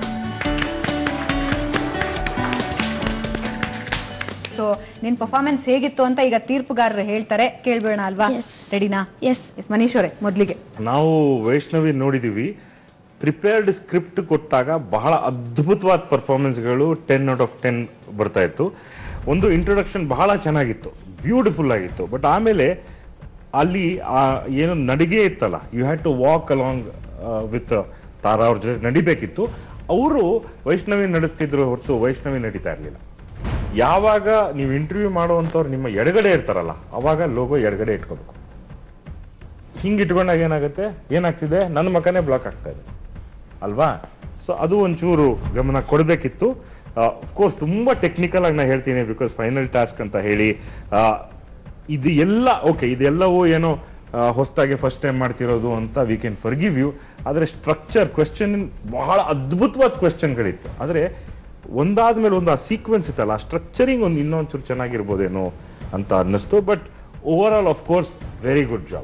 ಸೊ ನಿನ್ ಪರ್ಫಾರ್ಮೆನ್ಸ್ ಹೇಗಿತ್ತು ಅಂತ ಈಗ ತೀರ್ಪುಗಾರರು ಹೇಳ್ತಾರೆ ಕೇಳ್ಬೇಡ ಅಲ್ವಾ Yes. ರೆಡಿನಾ ಎಸ್ ಎಸ್ ಮನೀಶ್ ಅವರೇ ಮೊದ್ಲಿಗೆ ನಾವು ವೈಷ್ಣವಿ ನೋಡಿದೀವಿ ಪ್ರಿಪೇರ್ಡ್ ಸ್ಕ್ರಿಪ್ಟ್ ಕೊಟ್ಟಾಗ ಬಹಳ ಅದ್ಭುತವಾದ ಪರ್ಫಾರ್ಮೆನ್ಸ್ಗಳು ಟೆನ್ ಔಟ್ ಆಫ್ ಟೆನ್ ಬರ್ತಾ ಇತ್ತು ಒಂದು ಇಂಟ್ರೊಡಕ್ಷನ್ ಬಹಳ ಚೆನ್ನಾಗಿತ್ತು ಬ್ಯೂಟಿಫುಲ್ ಆಗಿತ್ತು ಬಟ್ ಆಮೇಲೆ ಅಲ್ಲಿ ಆ ಏನು ನಡಿಗೆ ಇತ್ತಲ್ಲ you had to walk along with Tara ಅವ್ರ ಜೊತೆ ನಡಿಬೇಕಿತ್ತು ಅವರು ವೈಷ್ಣವಿ ನಡೆಸ್ತಿದ್ರು ಹೊರತು ವೈಷ್ಣವಿ ನಡೀತಾ ಇರಲಿಲ್ಲ ಯಾವಾಗ ನೀವು ಇಂಟರ್ವ್ಯೂ ಮಾಡುವಂಥವ್ರು ನಿಮ್ಮ ಎಡಗಡೆ ಇರ್ತಾರಲ್ಲ ಅವಾಗ ಲೋಗೋ ಎಡಗಡೆ ಇಟ್ಕೋಬೇಕು ಹಿಂಗೆ ಇಟ್ಕೊಂಡಾಗ ಏನಾಗುತ್ತೆ ಏನಾಗ್ತಿದೆ ನನ್ನ ಮಕನೇ ಬ್ಲಾಕ್ ಆಗ್ತಾ ಇದೆ ಅಲ್ವಾ ಸೊ ಅದು ಒಂಚೂರು ಗಮನ ಕೊಡಬೇಕಿತ್ತು ಕೋರ್ಸ್ ತುಂಬಾ ಟೆಕ್ನಿಕಲ್ ಆಗಿ ನಾ ಹೇಳ್ತೀನಿ ಬಿಕಾಸ್ ಫೈನಲ್ ಟಾಸ್ಕ್ ಅಂತ ಹೇಳಿ ಆ, ಇದು ಎಲ್ಲ ಓಕೆ ಇದೆಲ್ಲವೂ ಏನೋ ಹೊಸದಾಗಿ ಫಸ್ಟ್ ಟೈಮ್ ಮಾಡ್ತಿರೋದು ಅಂತ ವಿ ಕ್ಯಾನ್ ಫರ್ಗಿವ್ ಯು ಆದರೆ ಸ್ಟ್ರಕ್ಚರ್ ಕ್ವೆಶ್ಚನ್ ಬಹಳ ಅದ್ಭುತವಾದ ಕ್ವೆಶ್ಚನ್ಗಳಿತ್ತು ಆದರೆ ಒಂದಾದ್ಮೇಲೆ ಒಂದು ಆ ಸೀಕ್ವೆನ್ಸ್ ಇತ್ತಲ್ಲ ಆ ಸ್ಟ್ರಕ್ಚರಿಂಗ್ ಒಂದು ಇನ್ನೊಂಚೂರು ಚೆನ್ನಾಗಿರ್ಬೋದೇನೋ ಅಂತ ಅನ್ನಿಸ್ತು but over all of course very good job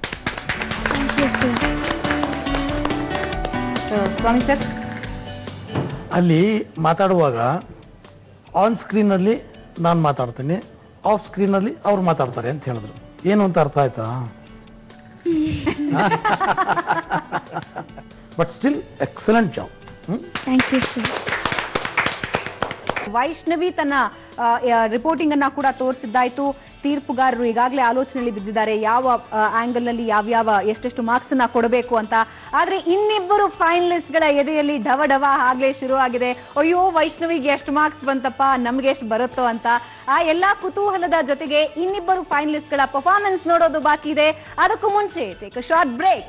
Swamy sir ಅಲ್ಲಿ ಮಾತಾಡುವಾಗ ಆನ್ ಸ್ಕ್ರೀನಲ್ಲಿ ನಾನು ಮಾತಾಡ್ತೀನಿ ಆಫ್ ಸ್ಕ್ರೀನಲ್ಲಿ ಅವ್ರು ಮಾತಾಡ್ತಾರೆ ಅಂತ ಹೇಳಿದ್ರು ಏನು ಅಂತ ಅರ್ಥ ಆಯ್ತಾ but still excellent job thank you sir Vaishnavi ತನ್ನ ರಿಪೋರ್ಟಿಂಗ್ ಅನ್ನ ಕೂಡ ತೋರಿಸಿದ್ದಾಯ್ತು ತೀರ್ಪುಗಾರರು ಈಗಾಗಲೇ ಆಲೋಚನೆಯಲ್ಲಿ ಬಿದ್ದಿದ್ದಾರೆ ಯಾವ ಆಂಗಲ್ ನಲ್ಲಿ ಯಾವ್ಯಾವ ಎಷ್ಟೆಷ್ಟು ಮಾರ್ಕ್ಸ್ ಅನ್ನ ಕೊಡಬೇಕು ಅಂತ ಆದ್ರೆ ಇನ್ನಿಬ್ಬರು ಫೈನಲಿಸ್ಟ್ ಗಳ ಎದೆಯಲ್ಲಿ ಢವ ಢವ ಆಗ್ಲೇ ಶುರು ಆಗಿದೆ ಅಯ್ಯೋ ವೈಷ್ಣವಿಗೆ ಎಷ್ಟು ಮಾರ್ಕ್ಸ್ ಬಂತಪ್ಪ ನಮ್ಗೆ ಎಷ್ಟು ಬರುತ್ತೋ ಅಂತ ಆ ಎಲ್ಲಾ ಕುತೂಹಲದ ಜೊತೆಗೆ ಇನ್ನಿಬ್ಬರು ಫೈನಲಿಸ್ಟ್ ಗಳ ಪರ್ಫಾರ್ಮೆನ್ಸ್ ನೋಡೋದು ಬಾಕಿ ಇದೆ ಅದಕ್ಕೂ ಮುಂಚೆ ಟೇಕ್ ಶಾರ್ಟ್ ಬ್ರೇಕ್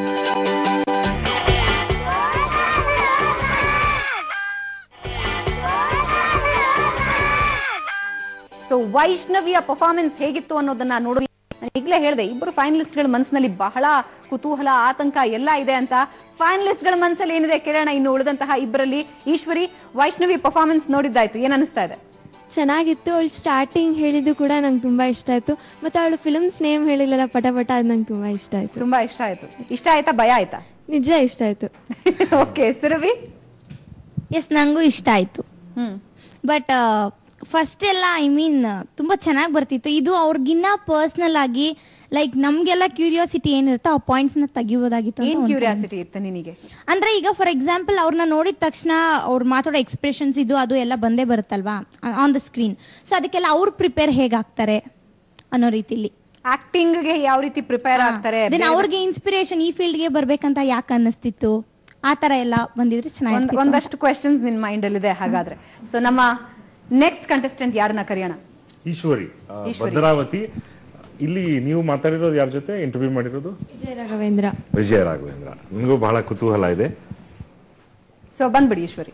ಸೊ ವೈಷ್ಣವಿಯ ಪರ್ಫಾರ್ಮೆನ್ಸ್ ಹೇಗಿತ್ತು ಅನ್ನೋದನ್ನ ನೋಡಿ ನಾನು ಈಗಲೇ ಹೇಳಿದೆ ಇಬ್ಬರು ಫೈನಲಿಸ್ಟ್ ಗಳ ಮನಸ್ಸಿನಲ್ಲಿ ಬಹಳ ಕುತೂಹಲ ಆತಂಕ ಎಲ್ಲ ಇದೆ ಅಂತ ಫೈನಲಿಸ್ಟ್ ಗಳ ಮನಸ್ಸಲ್ಲಿ ಏನಿದೆ ಕೇಳೋಣ ಇನ್ನು ಉಳಿದಂತಹ ಇಬ್ಬರಲ್ಲಿ ಈಶ್ವರಿ ವೈಷ್ಣವಿ ಪರ್ಫಾರ್ಮೆನ್ಸ್ ನೋಡಿದ್ದಾಯ್ತು ಏನ್ ಅನಿಸ್ತಾ ಇದೆ ಚೆನ್ನಾಗಿತ್ತು ಅವಳು ಸ್ಟಾರ್ಟಿಂಗ್ ಹೇಳಿದ್ದು ಕೂಡ ನಂಗೆ ತುಂಬ ಇಷ್ಟ ಆಯಿತು ಮತ್ತು ಅವಳು ಫಿಲ್ಮ್ಸ್ ನೇಮ್ ಹೇಳಿಲ್ಲಲ್ಲ ಪಟ ಪಟ ಅದು ನಂಗೆ ತುಂಬ ಇಷ್ಟ ಆಯಿತು ತುಂಬಾ ಇಷ್ಟ ಆಯ್ತು ಇಷ್ಟ ಆಯ್ತಾ ಭಯ ಆಯ್ತಾ ನಿಜ ಇಷ್ಟ ಆಯಿತು ಓಕೆ ಸುರವಿ ಎಸ್ ನಂಗೂ ಇಷ್ಟ ಆಯ್ತು ಹ್ಮ್ ಬಟ್ ಫಸ್ಟ್ ಎಲ್ಲ ಐ ಮೀನ್ ತುಂಬ ಚೆನ್ನಾಗಿ ಬರ್ತಿತ್ತು ಇದು ಅವ್ರಿಗಿನ್ನ ಪರ್ಸ್ನಲ್ ಆಗಿ ಲೈಕ್ ನಮಗೆಲ್ಲ ಕ್ಯೂರಿಯಾಸಿಟಿ ಏನಿರುತ್ತೋ ಆ ಪಾಯಿಂಟ್ಸ್ನ ತೆಗಿಬೋದಾಗಿತ್ತು ಅಂತ ಏನ್ ಒಂದ್ ಕ್ಯೂರಿಯಾಸಿಟಿ ಇತ್ತು ನಿನಗೆ ಅಂದ್ರೆ ಈಗ ಫಾರ್ ಎಕ್ಸಾಂಪಲ್ ಅವ್ರನ್ನ ನೋಡಿದ ತಕ್ಷಣ ಅವ್ರು ಮಾತಾಡೋ ಎಕ್ಸ್ಪ್ರೆಷನ್ಸ್ ಇದು ಅದು ಎಲ್ಲ ಬಂದೇ ಬರುತ್ತಲ್ವಾ ಆನ್ ದ ಸ್ಕ್ರೀನ್ ಸೊ ಅದಕ್ಕೆಲ್ಲ ಅವ್ರು ಪ್ರಿಪೇರ್ ಹೇಗಾಗ್ತಾರೆ ಅನ್ನೋ ರೀತಿಲಿ ಆಕ್ಟಿಂಗ್ ಗೆ ಯಾವ ರೀತಿ ಪ್ರಿಪೇರ್ ಆಗ್ತಾರೆ ದೆನ್ ಅವ್ರಿಗೆ ಇನ್ಸ್ಪಿರೇಷನ್ ಈ ಫೀಲ್ಡ್ಗೆ ಬರ್ಬೇಕಂತ ಯಾಕೆ ಅನ್ನಿಸ್ತಿತ್ತು ಆ ತರ ಎಲ್ಲ ಬಂದಿದ್ರೆ ಒಂದ್- ಚೆನ್ನಾಗಿತ್ತು ಒಂದಷ್ಟು ಕ್ವೆಶನ್ಸ್ ನಿನ್ ಮೈಂಡ್ ಅಲ್ಲಿ ಇದೆ ಹಾಗಾದ್ರೆ ಸೊ ನಮ್ಮ ನೆಕ್ಸ್ಟ್ ಕಂಟೆಸ್ಟೆಂಟ್ ಯಾರನ್ನ ಕರೆಯೋಣ ಈಶ್ವರಿ ಆ, ಭದ್ರಾವತಿ ಇಲ್ಲಿ ನೀವು ಮಾತಾಡಿರೋದು ಯಾರ ಜೊತೆ ಇಂಟರ್ವ್ಯೂ ಮಾಡಿರೋದು ವಿಜಯ ರಾಘವೇಂದ್ರ ವಿಜಯ ರಾಘವೇಂದ್ರ ನನಗೂ ಬಹಳ ಕುತೂಹಲ ಇದೆ ಸೊ ಬಂದ್ಬಿಡಿ ಈಶ್ವರಿ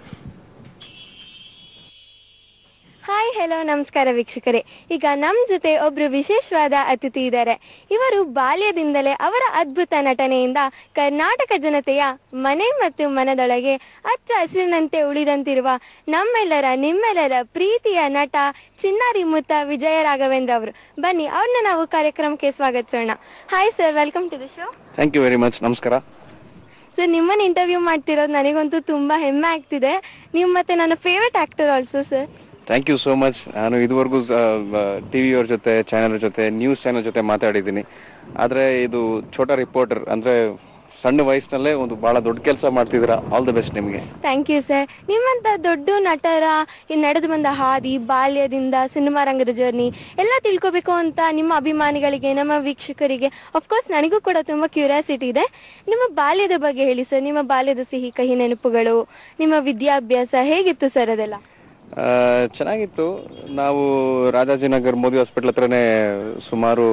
ಹಾಯ್ ಹೆಲೋ ನಮಸ್ಕಾರ ವೀಕ್ಷಕರೇ ಈಗ ನಮ್ಮ ಜೊತೆ ಒಬ್ರು ವಿಶೇಷವಾದ ಅತಿಥಿ ಇದ್ದಾರೆ ಇವರು ಬಾಲ್ಯದಿಂದಲೇ ಅವರ ಅದ್ಭುತ ನಟನೆಯಿಂದ ಕರ್ನಾಟಕ ಜನತೆಯ ಮನೆ ಮತ್ತು ಮನದೊಳಗೆ ಅಚ್ಚ ಹಸಿರಿನಂತೆ ಉಳಿದಂತಿರುವ ನಮ್ಮೆಲ್ಲರ ನಿಮ್ಮೆಲ್ಲರ ಪ್ರೀತಿಯ ನಟ ಚಿನ್ನಾರಿ ಮುತ್ತ ವಿಜಯ ರಾಘವೇಂದ್ರ ಅವರು ಬನ್ನಿ ಅವ್ರನ್ನ ನಾವು ಕಾರ್ಯಕ್ರಮಕ್ಕೆ ಸ್ವಾಗತಿಸೋಣ hi sir welcome to the show thank you very much ನಮಸ್ಕಾರ ಸರ್ ನಿಮ್ಮನ್ನ ಇಂಟರ್ವ್ಯೂ ಮಾಡ್ತಿರೋದು ನನಗಂತೂ ತುಂಬ ಹೆಮ್ಮೆ ಆಗ್ತಿದೆ ನೀವು ಮತ್ತೆ ನನ್ನ favourite actor also sir thank you so much ನಾನು ಇದುವರೆಗೂ ಟಿ ವಿಯವ್ರ ಜೊತೆ ಚಾನೆಲ್ ಜೊತೆ ನ್ಯೂಸ್ ಚಾನೆಲ್ ಜೊತೆ ಮಾತಾಡಿದ್ದೀನಿ ಆದರೆ ಇದು ಛೋಟಾ ರಿಪೋರ್ಟರ್ ಅಂದರೆ ಸಣ್ಣ ವಯಸ್ಸಿನಲ್ಲೇ ಒಂದು ಭಾಳ ದೊಡ್ಡ ಕೆಲಸ ಮಾಡ್ತಿದ್ದೀರಾ ಆಲ್ ದ ಬೆಸ್ಟ್ ನಿಮಗೆ ಥ್ಯಾಂಕ್ ಯು ಸರ್ ನಿಮ್ಮಂಥ ದೊಡ್ಡ ನಟರ ಈ ನಡೆದು ಬಂದ ಹಾದಿ ಬಾಲ್ಯದಿಂದ ಸಿನಿಮಾ ರಂಗದ ಜರ್ನಿ ಎಲ್ಲ ತಿಳ್ಕೊಬೇಕು ಅಂತ ನಿಮ್ಮ ಅಭಿಮಾನಿಗಳಿಗೆ ನಮ್ಮ ವೀಕ್ಷಕರಿಗೆ ಅಫ್ಕೋರ್ಸ್ ನನಗೂ ಕೂಡ ತುಂಬ ಕ್ಯೂರಿಯಾಸಿಟಿ ಇದೆ ನಿಮ್ಮ ಬಾಲ್ಯದ ಬಗ್ಗೆ ಹೇಳಿ ಸರ್ ನಿಮ್ಮ ಬಾಲ್ಯದ ಸಿಹಿ ಕಹಿ ನೆನಪುಗಳು ನಿಮ್ಮ ವಿದ್ಯಾಭ್ಯಾಸ ಹೇಗಿತ್ತು ಸರ್ ಅದೆಲ್ಲ ಚೆನ್ನಾಗಿತ್ತು ನಾವು ರಾಜಾಜಿನಗರ್ ಮೋದಿ ಹಾಸ್ಪಿಟ್ಲ್ ಹತ್ರನೇ ಸುಮಾರು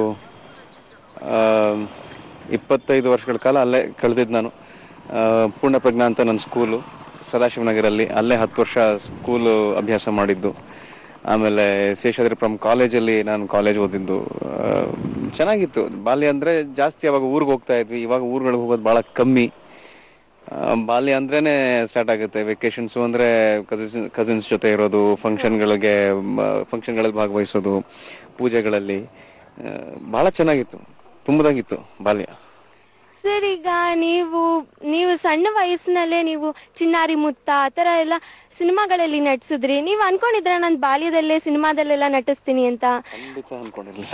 ಆ, ಇಪ್ಪತ್ತೈದು ವರ್ಷಗಳ ಕಾಲ ಅಲ್ಲೇ ಕಳೆದಿದ್ದು ನಾನು ಆ, ಪೂರ್ಣ ಪ್ರಜ್ಞಾ ಅಂತ ನನ್ನ ಸ್ಕೂಲು ಸದಾಶಿವನಗರಲ್ಲಿ ಅಲ್ಲೇ ಹತ್ತು ವರ್ಷ ಸ್ಕೂಲು ಅಭ್ಯಾಸ ಮಾಡಿದ್ದು ಆಮೇಲೆ ಶೇಷಾದ್ರಿಪುರಂ ಕಾಲೇಜಲ್ಲಿ ನಾನು ಕಾಲೇಜ್ ಓದಿದ್ದು ಆ, ಚೆನ್ನಾಗಿತ್ತು ಬಾಲ್ಯ ಅಂದರೆ ಜಾಸ್ತಿ ಅವಾಗ ಊರಿಗೆ ಹೋಗ್ತಾ ಇದ್ವಿ ಇವಾಗ ಊರುಗಳಿಗೆ ಹೋಗೋದು ಭಾಳ ಕಮ್ಮಿ ಆ, ಬಾಲ್ಯ ಅಂದ್ರೇನೆ ಸ್ಟಾರ್ಟ್ ಆಗುತ್ತೆ ವೆಕೇಶನ್ಸು ಅಂದ್ರೆ ಕಸಿನ್ಸ್ ಕಸಿನ್ಸ್ ಜೊತೆ ಇರೋದು ಫಂಕ್ಷನ್ಗಳಿಗೆ ಫಂಕ್ಷನ್ಗಳಲ್ಲಿ ಭಾಗವಹಿಸೋದು ಪೂಜೆಗಳಲ್ಲಿ ಆ, ಬಹಳ ಚೆನ್ನಾಗಿತ್ತು ತುಂಬದಾಗಿತ್ತು ಬಾಲ್ಯ ಸರ್ ಈಗ ನೀವು ನೀವು ಸಣ್ಣ ವಯಸ್ಸಿನಲ್ಲೇ ನೀವು ಚಿನ್ನಾರಿ ಮುತ್ತ ಆ ಥರ ಎಲ್ಲ ಸಿನಿಮಾಗಳಲ್ಲಿ ನಟಿಸಿದ್ರಿ ನೀವು ಅನ್ಕೊಂಡಿದ್ರ ನಾನು ಬಾಲ್ಯದಲ್ಲೇ ಸಿನಿಮಾದಲ್ಲೆಲ್ಲ ನಟಿಸ್ತೀನಿ ಅಂತ ಖಂಡಿತ ಅನ್ಕೊಂಡಿರಲಿಲ್ಲ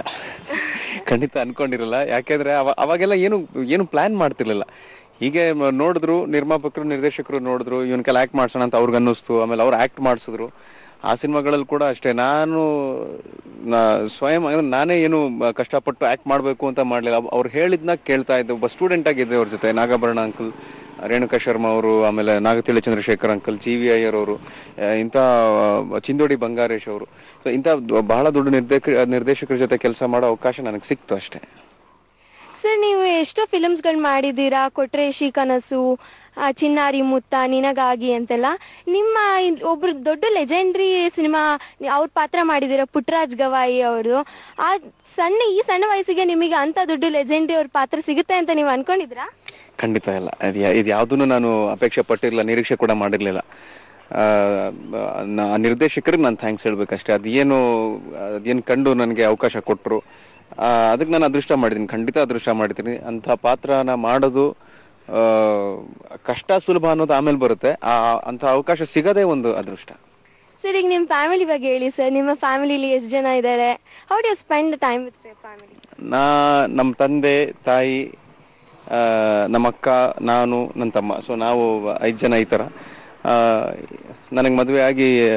ಖಂಡಿತ ಅನ್ಕೊಂಡಿರಲ್ಲ ಯಾಕೆಂದ್ರೆ ಅವ- ಅವಾಗೆಲ್ಲ ಏನು ಏನು ಪ್ಲಾನ್ ಮಾಡ್ತಿರ್ಲಿಲ್ಲ ಹೀಗೆ ಮ- ನೋಡಿದ್ರು ನಿರ್ಮಾಪಕರು ನಿರ್ದೇಶಕರು ನೋಡಿದ್ರು ಇವನ್ ಕೆಲ ಆಕ್ಟ್ ಮಾಡ್ಸೋಣ ಅಂತ ಅವ್ರಿಗೆ ಅನ್ನಿಸ್ತು ಆಮೇಲೆ ಅವ್ರು ಆಕ್ಟ್ ಮಾಡಿಸಿದ್ರು ಆ ಸಿನಿಮಾಗಳಲ್ಲಿ ಕೂಡ ಅಷ್ಟೇ ನಾನು ನಾ- ಸ್ವಯಂ ಅಂದ್ರೆ ನಾನೇ ಏನು ಮ- ಕಷ್ಟಪಟ್ಟು ಆಕ್ಟ್ ಮಾಡಬೇಕು ಅಂತ ಮಾಡಲಿಲ್ಲ ಅವ್ರು ಹೇಳಿದ್ನ ಕೇಳ್ತಾ ಇದ್ದೆ ಒಬ್ಬ ಸ್ಟೂಡೆಂಟ್ ಆಗಿದ್ದೆ ಅವ್ರ ಜೊತೆ ನಾಗಾಭರಣ ಅಂಕಲ್ ರೇಣುಕಾ ಶರ್ಮಾ ಅವರು ಆಮೇಲೆ Nagathihalli Chandrashekar uncle G V Iyer ಅವರು ಆ, ಇಂಥ ಆ, ಚಿಂದೋಡಿ ಬಂಗಾರೇಶ್ ಅವರು ಸೊ ಇಂಥ ದ- ಬಹಳ ದೊಡ್ಡ ನಿರ್ದೇಶ ನಿರ್ದೇಶಕರ ಜೊತೆ ಕೆಲಸ ಮಾಡೋ ಅವಕಾಶ ನನಗೆ ಸಿಕ್ತು ಅಷ್ಟೇ ಸರ್ ನೀವು ಎಷ್ಟೋ ಫಿಲಮ್ಸ್ಗಳು ಮಾಡಿದ್ದೀರಾ ಕೊಟ್ರೆ ಶ್ರೀ ಕನಸು ಆ, ಚಿನ್ನಾರಿ ಮುತ್ತ ನಿನಗಾಗಿ ಅಂತೆಲ್ಲ ನಿಮ್ಮ ಇನ್- ಒಬ್ರು ದೊಡ್ಡ ಲೆಜೆಂಡ್ರಿ ಸಿನಿಮಾ ಅವ್ರ ಪಾತ್ರ ಮಾಡಿದ್ದೀರಾ ಪುಟ್ಟರಾಜ್ ಗವಾಯಿ ಅವರು ಆ ಸಣ್ಣ ಈ ಸಣ್ಣ ವಯಸ್ಸಿಗೆ ನಿಮಗೆ ಅಂತ ದೊಡ್ಡ ಲೆಜೆಂಡ್ರಿ ಅವ್ರ ಪಾತ್ರ ಸಿಗುತ್ತೆ ಅಂತ ನೀವು ಅನ್ಕೊಂಡಿದ್ರಾ ಖಂಡಿತ ಇಲ್ಲ ಅದು ಯಾ- ಇದು ಯಾವುದನ್ನು ನಾನು ಅಪೇಕ್ಷೆ ಪಟ್ಟಿರಲಿಲ್ಲ ನಿರೀಕ್ಷೆ ಕೂಡ ಮಾಡಿರಲಿಲ್ಲ ಆ ನಿರ್ದೇಶಕರಿಗೆ ನಾನು ಥ್ಯಾಂಕ್ಸ್ ಹೇಳ್ಬೇಕಷ್ಟೇ ಅದೇನು ಅದೇನು ಕಂಡು ನನಗೆ ಅವಕಾಶ ಕೊಟ್ಟರು ಅದಕ್ಕೆ ನಾನು ಅದೃಷ್ಟ ಮಾಡಿದ್ದೀನಿ ಖಂಡಿತ ಅದೃಷ್ಟ ಮಾಡಿದ್ದೀನಿ ಅಂಥ ಪಾತ್ರನ ಮಾಡೋದು ಆ, ಕಷ್ಟ ಸುಲಭ ಅನ್ನೋದು ಆಮೇಲೆ ಬರುತ್ತೆ ಆ ಅಂಥ ಅವಕಾಶ ಸಿಗೋದೇ ಒಂದು ಅದೃಷ್ಟ ಸರ್ ಈಗ ನಿಮ್ಮ ಫ್ಯಾಮಿಲಿ ಬಗ್ಗೆ ಹೇಳಿ ಸರ್ ನಿಮ್ಮ ಫ್ಯಾಮಿಲಿಲಿ ಎಷ್ಟು ಜನ ಇದ್ದಾರೆ how do spend time with family ನಾ ನಮ್ಮ ತಂದೆ ತಾಯಿ ಆ, ನಮ್ಮ ಅಕ್ಕ ನಾನು ನನ್ನ ತಮ್ಮ ಸೊ ನಾವು ಐದು ಜನ ಈ ಥರ ನನಗೆ ಮದುವೆ ಆಗಿ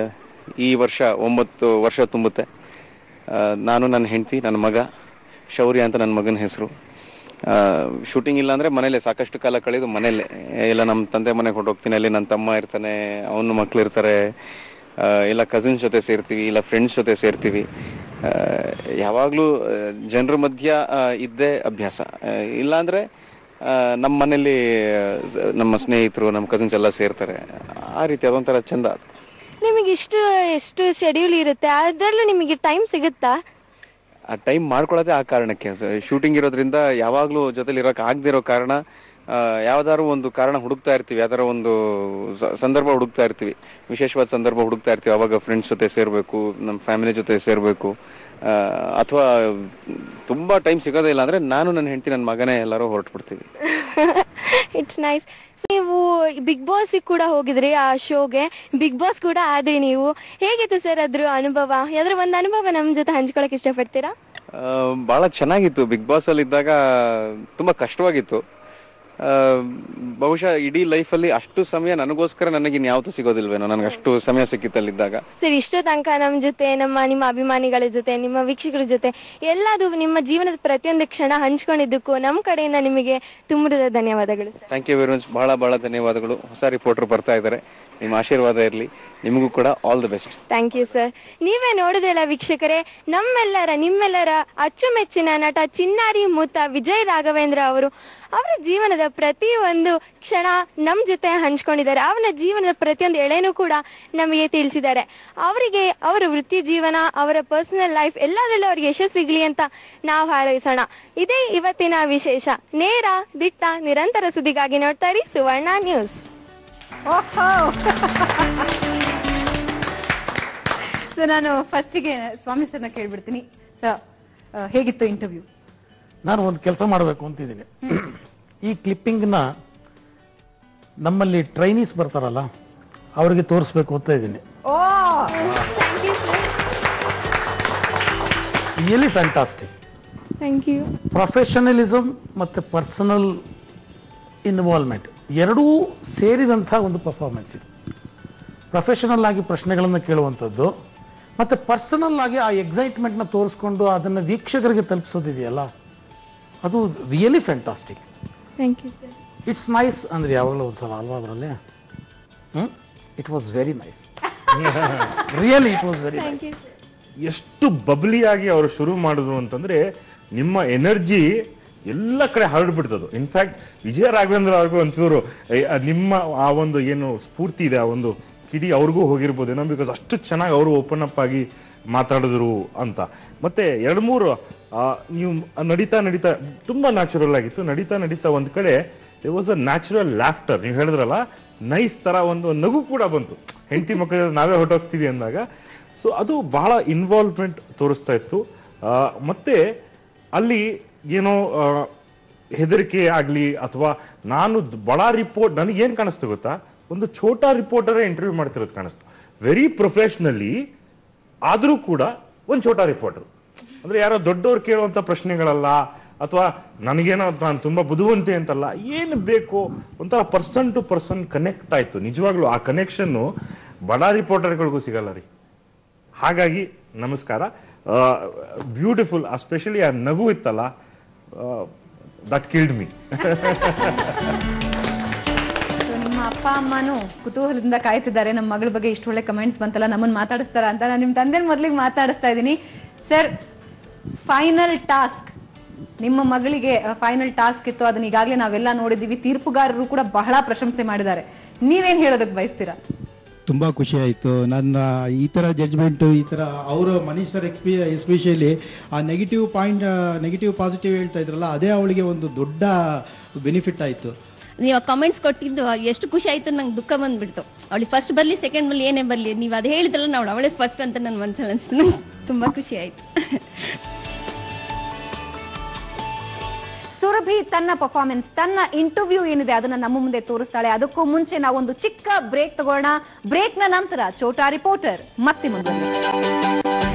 ಈ ವರ್ಷ ಒಂಬತ್ತು ವರ್ಷ ತುಂಬುತ್ತೆ ಆ, ನಾನು ನನ್ನ ಹೆಂಡತಿ ನನ್ನ ಮಗ ಶೌರ್ಯ ಅಂತ ನನ್ನ ಮಗನ ಹೆಸರು ಶೂಟಿಂಗ್ ಇಲ್ಲ ಅಂದರೆ ಮನೇಲೆ ಸಾಕಷ್ಟು ಕಾಲ ಕಳೆದು ಮನೇಲೆ ಇಲ್ಲ ನಮ್ಮ ತಂದೆ ಮನೆಗೆ ಹೊರಟೋಗ್ತೀನಿ ಅಲ್ಲಿ ನನ್ನ ತಮ್ಮ ಇರ್ತಾನೆ ಅವನ ಮಕ್ಳು ಇರ್ತಾರೆ ಆ, ಇಲ್ಲ ಕಸಿನ್ಸ್ ಜೊತೆ ಸೇರ್ತೀವಿ ಇಲ್ಲ ಫ್ರೆಂಡ್ಸ್ ಜೊತೆ ಸೇರ್ತೀವಿ ಯಾವಾಗಲೂ ಜನರ ಮಧ್ಯ ಆ, ಇದ್ದೇ ಅಭ್ಯಾಸ ಆ, ಇಲ್ಲಾಂದ್ರೆ ಆ, ನಮ್ಮ ಮನೇಲಿ ಆ, ಸ- ನಮ್ಮ ಸ್ನೇಹಿತರು ನಮ್ಮ ಕಸಿನ್ಸ್ ಎಲ್ಲ ಸೇರ್ತಾರೆ ಆ ರೀತಿ ಅದೊಂಥರ ಚಂದ ಅದು ನಿಮಗೆ ಇಷ್ಟು ಎಷ್ಟು ಶೆಡ್ಯೂಲ್ ಇರುತ್ತೆ ಅದರಲ್ಲೂ ನಿಮಗೆ ಟೈಮ್ ಸಿಗುತ್ತಾ ಆ ಟೈಮ್ ಮಾಡ್ಕೊಳ್ಳೋದೇ ಆ ಕಾರಣಕ್ಕೆ ಶೂಟಿಂಗ್ ಇರೋದ್ರಿಂದ ಯಾವಾಗಲೂ ಜೊತೆಲಿ ಇರೋಕೆ ಆಗದೆ ಇರೋ ಕಾರಣ ಆ, ಯಾವ್ದಾದ್ರು ಒಂದು ಕಾರಣ ಹುಡುಕ್ತಾ ಇರ್ತೀವಿ ಯಾವ್ದಾರ ಒಂದು ಸ- ಸಂದರ್ಭ ಹುಡುಕ್ತಾ ಇರ್ತೀವಿ ವಿಶೇಷವಾದ ಸಂದರ್ಭ ಹುಡುಕ್ತಾ ಇರ್ತೀವಿ ಅವಾಗ ಫ್ರೆಂಡ್ಸ್ ಜೊತೆ ಸೇರಬೇಕು ನಮ್ಮ ಫ್ಯಾಮಿಲಿ ಜೊತೆ ಸೇರಬೇಕು ಅಥವಾ ತುಂಬ ಟೈಮ್ ಸಿಗೋದೇ ಇಲ್ಲ ಅಂದರೆ ನಾನು ನನ್ನ ಹೆಂಡತಿ ನನ್ನ ಮಗನೇ ಎಲ್ಲರೂ ಹೊರಟ್ಬಿಡ್ತೀವಿ ಇಟ್ಸ್ ನೈಸ್ ನೀವು ಬಿಗ್ ಬಾಸಿಗೆ ಕೂಡ ಹೋಗಿದ್ರಿ ಆ ಶೋಗೆ ಬಿಗ್ ಬಾಸ್ ಕೂಡ ಆದ್ರಿ ನೀವು ಹೇಗಿತ್ತು ಸರ್ ಅದ್ರ ಅನುಭವ ಯಾವ್ದಾದ್ರು ಒಂದು ಅನುಭವ ನಮ್ಮ ಜೊತೆ ಹಂಚ್ಕೊಳಕ್ ಇಷ್ಟಪಡ್ತೀರಾ ಆ, ಬಹಳ ಚೆನ್ನಾಗಿತ್ತು ಬಿಗ್ ಬಾಸ್ ಅಲ್ಲಿ ಇದ್ದಾಗ ತುಂಬಾ ಕಷ್ಟವಾಗಿತ್ತು ಆ, ಬಹುಶಃ ಇಡೀ ಲೈಫಲ್ಲಿ ಅಷ್ಟು ಸಮಯ ನನಗೋಸ್ಕರ ನನಗೆ ಇನ್ಯಾವತ್ತೂ ಸಿಗೋದಿಲ್ವೇನೋ ನನಗೆ ಅಷ್ಟು ಸಮಯ ಸಿಕ್ಕಿತ್ತಲ್ಲಿದ್ದಾಗ ಸರ್ ಇಷ್ಟು ತನಕ ನಮ್ಮ ಜೊತೆ ನಮ್ಮ ನಿಮ್ಮ ಅಭಿಮಾನಿಗಳ ಜೊತೆ ನಿಮ್ಮ ವೀಕ್ಷಕರ ಜೊತೆ ಎಲ್ಲದು ನಿಮ್ಮ ಜೀವನದ ಪ್ರತಿಯೊಂದು ಕ್ಷಣ ಹಂಚ್ಕೊಂಡಿದ್ದಕ್ಕೂ ನಮ್ಮ ಕಡೆಯಿಂದ ನಿಮಗೆ ತುಂಬಿದ ಧನ್ಯವಾದಗಳು sir thank you very much ಬಹಳ ಬಹಳ ಧನ್ಯವಾದಗಳು ಹೊಸ ರಿಪೋರ್ಟರ್ ಬರ್ತಾ ಇದ್ದಾರೆ ನಿಮ್ಮ ಆಶೀರ್ವಾದ ಇರಲಿ ನಿಮಗೂ ಕೂಡ all the best thank you sir ನೀವೇ ನೋಡಿದ್ರಲ್ಲ ವೀಕ್ಷಕರೇ ನಮ್ಮೆಲ್ಲರ ನಿಮ್ಮೆಲ್ಲರ ಅಚ್ಚುಮೆಚ್ಚಿನ ನಟ ಚಿನ್ನಾರಿ ಮುತ್ತ ವಿಜಯ್ ರಾಘವೇಂದ್ರ ಅವರು ಅವರ ಜೀವನದ ಪ್ರತಿ ಒಂದು ಕ್ಷಣ ನಮ್ಮ ಜೊತೆ ಹಂಚ್ಕೊಂಡಿದ್ದಾರೆ ಅವನ ಜೀವನದ ಪ್ರತಿಯೊಂದು ಎಳೆನೂ ಕೂಡ ನಮಗೆ ತಿಳಿಸಿದ್ದಾರೆ ಅವರಿಗೆ ಅವರ ವೃತ್ತಿ ಜೀವನ ಅವರ ಪರ್ಸನಲ್ ಲೈಫ್ ಎಲ್ಲದರಲ್ಲೂ ಅವ್ರಿಗೆ ಯಶಸ್ಸು ಸಿಗಲಿ ಅಂತ ನಾವು ಹಾರೈಸೋಣ ಇದೇ ಇವತ್ತಿನ ವಿಶೇಷ ನೇರ ದಿಟ್ಟ ನಿರಂತರ ಸುದ್ದಿಗಾಗಿ ನೋಡ್ತಾ ಇರಿ ಸುವರ್ಣ ನ್ಯೂಸ್ ಸೊ ನಾನು ಫಸ್ಟಿಗೆ ಸ್ವಾಮಿ ಸರ್ನ ಕೇಳ್ಬಿಡ್ತೀನಿ ಸರ್ ಹೇಗಿತ್ತು ಇಂಟರ್ವ್ಯೂ ನಾನು ಒಂದು ಕೆಲಸ ಮಾಡಬೇಕು ಅಂತಿದ್ದೀನಿ ಈ ಕ್ಲಿಪ್ಪಿಂಗ್ನ ನಮ್ಮಲ್ಲಿ ಟ್ರೈನೀಸ್ ಬರ್ತಾರಲ್ಲ ಅವರಿಗೆ ತೋರಿಸ್ಬೇಕು ಅಂತ ಇದ್ದೀನಿ oh really fantastic thank you professionalism ಮತ್ತು ಪರ್ಸನಲ್ ಇನ್ವಾಲ್ವ್ಮೆಂಟ್ ಎರಡೂ ಸೇರಿದಂಥ ಒಂದು ಪರ್ಫಾರ್ಮೆನ್ಸ್ ಇದು ಪ್ರೊಫೆಷನಲ್ ಆಗಿ ಪ್ರಶ್ನೆಗಳನ್ನು ಕೇಳುವಂಥದ್ದು ಮತ್ತು ಪರ್ಸನಲ್ ಆಗಿ ಆ ಎಕ್ಸೈಟ್ಮೆಂಟ್ನ ತೋರಿಸ್ಕೊಂಡು ಅದನ್ನು ವೀಕ್ಷಕರಿಗೆ ತಲುಪಿಸೋದಿದೆಯಲ್ಲ ಅದು really fantastic thank you sir it's nice ಅಂದರೆ ಯಾವಾಗಲೂ ಒಂದು ಸಲ ಅಲ್ವಾ ಅದರಲ್ಲಿ hmm it was very nice really it was very nice ಎಷ್ಟು ಬಬ್ಲಿಯಾಗಿ ಅವರು ಶುರು ಮಾಡಿದ್ರು ಅಂತಂದ್ರೆ ನಿಮ್ಮ ಎನರ್ಜಿ ಎಲ್ಲ ಕಡೆ ಹರಡ್ಬಿಡ್ತದು ಇನ್ಫ್ಯಾಕ್ಟ್ ವಿಜಯ ರಾಘವೇಂದ್ರ ಅವ್ರಿಗೂ ಒಂಚೂರು ಏ, ಆ ನಿಮ್ಮ ಆ ಒಂದು ಏನು ಸ್ಫೂರ್ತಿ ಇದೆ ಆ ಒಂದು ಕಿಡಿ ಅವ್ರಿಗೂ ಹೋಗಿರ್ಬೋದೇನೋ ಬಿಕಾಸ್ ಅಷ್ಟು ಚೆನ್ನಾಗಿ ಅವರು ಓಪನ್ ಅಪ್ ಆಗಿ ಮಾತಾಡಿದ್ರು ಅಂತ ಮತ್ತೆ ಎರಡು ಮೂರು ಆ, ನೀವು ನಡೀತಾ ನಡೀತಾ ತುಂಬಾ ನ್ಯಾಚುರಲ್ ಆಗಿತ್ತು ನಡೀತಾ ನಡೀತಾ ಒಂದ್ ಕಡೆ it was a natural laughter ನೀವು ಹೇಳಿದ್ರಲ್ಲ ನೈಸ್ ತರ ಒಂದು ನಗು ಕೂಡ ಬಂತು ಹೆಂಡತಿ ಮಕ್ಕಳ ನಾವೇ ಹೊರಟೋಗ್ತೀವಿ ಅಂದಾಗ ಸೊ ಅದು ಬಹಳ ಇನ್ವಾಲ್ವ್ಮೆಂಟ್ ತೋರಿಸ್ತಾ ಇತ್ತು ಆ, ಮತ್ತೆ ಅಲ್ಲಿ ಏನೋ ಆ, ಹೆದರಿಕೆ ಆಗಲಿ ಅಥವಾ ನಾನು ದ್- ಬಡ ರಿಪೋರ್ಟ್ ನನಗೆ ಏನು ಕಾಣಿಸ್ತು ಗೊತ್ತಾ ಒಂದು ಛೋಟಾ ರಿಪೋರ್ಟರೇ ಇಂಟರ್ವ್ಯೂ ಮಾಡ್ತಿರೋದು ಕಾಣಿಸ್ತು ವೆರಿ ಪ್ರೊಫೆಷ್ನಲಿ ಆದರೂ ಕೂಡ ಒಂದು ಛೋಟಾ ರಿಪೋರ್ಟರ್ ಅಂದ್ರೆ ಯಾರೋ ದೊಡ್ಡವ್ರು ಕೇಳುವಂತ ಪ್ರಶ್ನೆಗಳಲ್ಲ ಅಥವಾ ನನಗೇನೋ ನಾನು ತುಂಬಾ ಬುದ್ಧಿವಂತೆ ಅಂತಲ್ಲ ಏನು ಬೇಕು ಒಂಥರ ಪರ್ಸನ್ ಟು ಪರ್ಸನ್ ಕನೆಕ್ಟ್ ಆಯ್ತು ನಿಜವಾಗ್ಲೂ ಆ ಕನೆಕ್ಷನ್ನು ಬಡ ರಿಪೋರ್ಟರ್ಗಳಿಗೂ ಸಿಗಲ್ಲ ರೀ ಹಾಗಾಗಿ ನಮಸ್ಕಾರ ಬ್ಯೂಟಿಫುಲ್ ಸ್ಪೆಷಲಿ ಆ ನಗು ಇತ್ತಲ್ಲ ದಟ್ ಕಿಲ್ಡ್ ಮೀ So, ನಿಮ್ಮ ಅಪ್ಪ ಅಮ್ಮನೂ ಕುತೂಹಲದಿಂದ ಕಾಯ್ತಿದ್ದಾರೆ ನಮ್ಮ ಮಗಳ ಬಗ್ಗೆ ಇಷ್ಟು ಒಳ್ಳೆ ಕಮೆಂಟ್ಸ್ ಬಂತಲ್ಲ ನಮ್ಮನ್ನ ಮಾತಾಡಿಸ್ತಾರ ಅಂತ ನಾನು ನಿಮ್ಮ ತಂದೆ ಮೊದಲಿಗೆ ಮಾತಾಡಿಸ್ತಾ ಇದ್ದೀನಿ ಸರ್ ಫೈನಲ್ ಟಾಸ್ಕ್ ನಿಮ್ಮ ಮಗಳಿಗೆ ಫೈನಲ್ ಟಾಸ್ಕ್ ಇತ್ತು ಅದನ್ನ ಈಗಾಗಲೇ ನಾವೆಲ್ಲ ನೋಡಿದೀವಿ ತೀರ್ಪುಗಾರರು ಕೂಡ ಬಹಳ ಪ್ರಶಂಸೆ ಮಾಡಿದ್ದಾರೆ ನೀವೇನ್ ಹೇಳೋದಕ್ಕೆ ಬಯಸ್ತೀರಾ ತುಂಬ ಖುಷಿ ಆಯಿತು ನನ್ನ ಈ ಥರ ಜಡ್ಜ್ಮೆಂಟು ಈ ಥರ ಅವರು ಮನೀಶ್ ಸರ್ ಎಕ್ಸ್ಪಿ ಎಸ್ಪೆಷಲಿ ಆ ನೆಗೆಟಿವ್ ಪಾಯಿಂಟ್ ನೆಗೆಟಿವ್ ಪಾಸಿಟಿವ್ ಹೇಳ್ತಾ ಇದ್ರಲ್ಲ ಅದೇ ಅವಳಿಗೆ ಒಂದು ದೊಡ್ಡ ಬೆನಿಫಿಟ್ ಆಯಿತು ನೀವು ಕಮೆಂಟ್ಸ್ ಕೊಟ್ಟಿದ್ದು ಎಷ್ಟು ಖುಷಿ ಆಯ್ತು ನಂಗೆ ದುಃಖ ಬಂದ್ಬಿಡ್ತು ಅವಳಿಗೆ ಫಸ್ಟ್ ಬರಲಿ ಸೆಕೆಂಡ್ ಬರಲಿ ಏನೇ ಬರಲಿ ನೀವು ಅದು ಹೇಳಿದ್ರಲ್ಲ ನಾವು ಅವಳೇ ಫಸ್ಟ್ ಅಂತ ನನ್ನ ಮನಸ್ಸಲ್ಲಿ ಅನಿಸ್ತು ನಂಗೆ ತುಂಬ ಖುಷಿ ಆಯಿತು ಸುರಭಿ ತನ್ನ ಪರ್ಫಾರ್ಮೆನ್ಸ್ ತನ್ನ ಇಂಟರ್ವ್ಯೂ ಏನಿದೆ ಅದನ್ನ ನಮ್ಮ ಮುಂದೆ ತೋರಿಸ್ತಾಳೆ ಅದಕ್ಕೂ ಮುಂಚೆ ನಾವೊಂದು ಚಿಕ್ಕ ಬ್ರೇಕ್ ತಗೋಣ ಬ್ರೇಕ್ ನ ನಂತರ ಚೋಟಾ ರಿಪೋರ್ಟರ್ ಮತ್ತೆ ಮುಂದೆ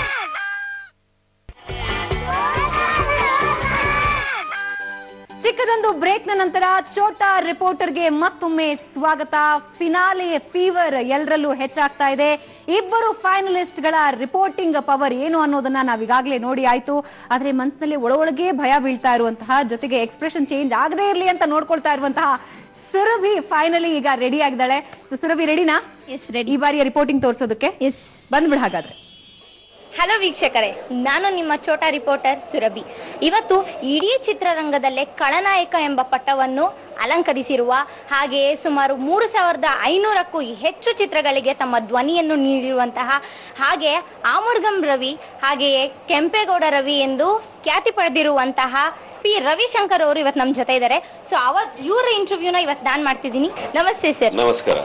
ಚಿಕ್ಕದೊಂದು ಒಂದು ಬ್ರೇಕ್ ನ ನಂತರ ಚೋಟಾ ರಿಪೋರ್ಟರ್ಗೆ ಮತ್ತೊಮ್ಮೆ ಸ್ವಾಗತ ಫಿನಾಲೆ ಫೀವರ್ ಎಲ್ಲರಲ್ಲೂ ಹೆಚ್ಚಾಗ್ತಾ ಇದೆ ಇಬ್ಬರು ಫೈನಲಿಸ್ಟ್ ಗಳ ರಿಪೋರ್ಟಿಂಗ್ ಪವರ್ ಏನು ಅನ್ನೋದನ್ನ ನಾವೀಗಾಗಲೇ ನೋಡಿ ಆಯ್ತು ಆದ್ರೆ ಮನಸ್ಸಿನಲ್ಲಿ ಒಳಗೊಳಗೆ ಭಯ ಬೀಳ್ತಾ ಇರುವಂತಹ ಜೊತೆಗೆ ಎಕ್ಸ್ಪ್ರೆಷನ್ ಚೇಂಜ್ ಆಗದೇ ಇರಲಿ ಅಂತ ನೋಡ್ಕೊಳ್ತಾ ಇರುವಂತಹ ಸುರಭಿ ಫೈನಲಿ ಈಗ ರೆಡಿ ಆಗಿದ್ದಾಳೆ So, ಸುರಭಿ ರೆಡಿನಾ ಎಸ್ ರೆಡಿ ಈ ಬಾರಿಯ ರಿಪೋರ್ಟಿಂಗ್ ತೋರಿಸೋದಕ್ಕೆ ಎಸ್ ಬಂದ್ಬಿಡ ಹಾಗಾದ್ರೆ ಹಲೋ ವೀಕ್ಷಕರೇ ನಾನು ನಿಮ್ಮ ಛೋಟಾ ರಿಪೋರ್ಟರ್ ಸುರಭಿ ಇವತ್ತು ಇಡೀ ಚಿತ್ರರಂಗದಲ್ಲೇ ಖಳನಾಯಕ ಎಂಬ ಪಟ್ಟವನ್ನು ಅಲಂಕರಿಸಿರುವ ಹಾಗೆಯೇ ಸುಮಾರು ಮೂರು ಸಾವಿರದ ಐನೂರಕ್ಕೂ ಹೆಚ್ಚು ಚಿತ್ರಗಳಿಗೆ ತಮ್ಮ ಧ್ವನಿಯನ್ನು ನೀಡಿರುವಂತಹ ಹಾಗೆ ಆಮುರ್ಗಂ ರವಿ ಹಾಗೆಯೇ ಕೆಂಪೇಗೌಡ ರವಿ ಎಂದು ಖ್ಯಾತಿ ಪಡೆದಿರುವಂತಹ ಪಿ ರವಿಶಂಕರ್ ಅವರು ಇವತ್ತು ನಮ್ಮ ಜೊತೆ ಇದ್ದಾರೆ ಸೊ ಅವತ್ ಇವರ ಇಂಟರ್ವ್ಯೂನ ಇವತ್ತು ನಾನು ಮಾಡ್ತಿದ್ದೀನಿ ನಮಸ್ತೆ ಸರ್ ನಮಸ್ಕಾರ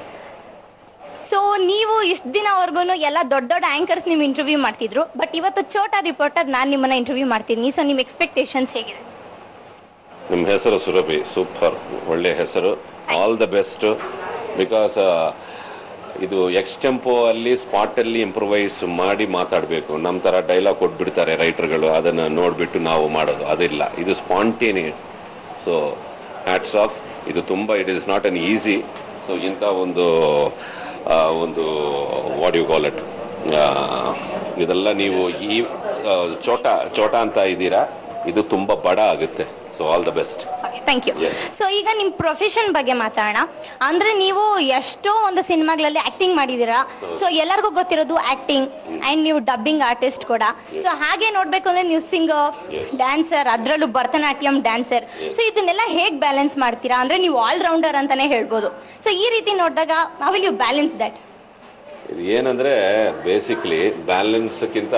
ಸೊ ನೀವು ಇಷ್ಟು ದಿನವರೆಗೂ ಎಲ್ಲ ದೊಡ್ಡ ದೊಡ್ಡ ಆಂಕರ್ಸ್ ನೀವು ಇಂಟರ್ವ್ಯೂ ಮಾಡ್ತಿದ್ರು ಬಟ್ ಇವತ್ತು ಚೋಟಾ ರಿಪೋರ್ಟರ್ ನಾನು ನಿಮ್ಮನ್ನ ಇಂಟರ್ವ್ಯೂ ಮಾಡ್ತಿದ್ದೀನಿ ಸೊ ನಿಮ್ಮ ಎಕ್ಸ್ಪೆಕ್ಟೇಷನ್ಸ್ ಹೇಗಿದೆ ನಿಮ್ಮ ಹೆಸರು ಸುರಭಿ ಸೂಪರ್ ಒಳ್ಳೆ ಹೆಸರು ಆಲ್ ದ ಬೆಸ್ಟ್ ಬಿಕಾಸ್ ಇದು ಎಕ್ಸ್ ಟೆಂಪೋ ಅಲ್ಲಿ ಸ್ಪಾಟಲ್ಲಿ ಇಂಪ್ರೂವೈಸ್ ಮಾಡಿ ಮಾತಾಡಬೇಕು ನಮ್ಮ ಥರ ಡೈಲಾಗ್ ಕೊಟ್ಬಿಡ್ತಾರೆ ರೈಟರ್ಗಳು ಅದನ್ನು ನೋಡಿಬಿಟ್ಟು ನಾವು ಮಾಡೋದು ಅದಿಲ್ಲ ಇದು ಸ್ಪಾಂಟೇನಿಯಟ್ ಸೊ ಹ್ಯಾಟ್ಸ್ ಆಫ್ ಇದು ತುಂಬ it is not an easy so ಇಂಥ ಒಂದು ಆ, ಒಂದು ವಾಟ್ ಯು ಕಾಲ್ ಇಟ್ ಇದೆಲ್ಲ ನೀವು ಈ ಆ, ಚೋಟ ಚೋಟ ಅಂತ ಇದ್ದೀರಾ ಇದು ತುಂಬ ಬಡ ಆಗುತ್ತೆ so all the best thank you so ಈಗ ನಿಮ್ಮ ಪ್ರೊಫೆಷನ್ ಬಗ್ಗೆ ಮಾತಾಡೋಣ ಅಂದ್ರೆ ನೀವು ಎಷ್ಟೋ ಒಂದು ಸಿನಿಮಾಗಳಲ್ಲಿ ಆಕ್ಟಿಂಗ್ ಮಾಡಿದ್ದೀರಾ ಸೊ ಎಲ್ಲರಿಗೂ ಗೊತ್ತಿರೋದು ಆಕ್ಟಿಂಗ್ ಅಂಡ್ ನೀವು ಡಬ್ಬಿಂಗ್ ಆರ್ಟಿಸ್ಟ್ ಕೂಡ ಸೊ ಹಾಗೆ ನೋಡ್ಬೇಕು ಅಂದ್ರೆ ನೀವು ಸಿಂಗರ್ ಡ್ಯಾನ್ಸರ್ ಅದರಲ್ಲೂ ಭರತನಾಟ್ಯಂ ಡ್ಯಾನ್ಸರ್ ಸೊ ಇದನ್ನೆಲ್ಲ ಹೇಗೆ ಬ್ಯಾಲೆನ್ಸ್ ಮಾಡ್ತೀರಾ ಅಂದ್ರೆ ನೀವು ಆಲ್ ರೌಂಡರ್ ಅಂತಾನೆ ಹೇಳ್ಬೋದು ಸೊ ಈ ರೀತಿ ನೋಡಿದಾಗ how will you balance that ಇದು ಏನಂದರೆ ಬೇಸಿಕ್ಲಿ ಬ್ಯಾಲೆನ್ಸ್ಕ್ಕಿಂತ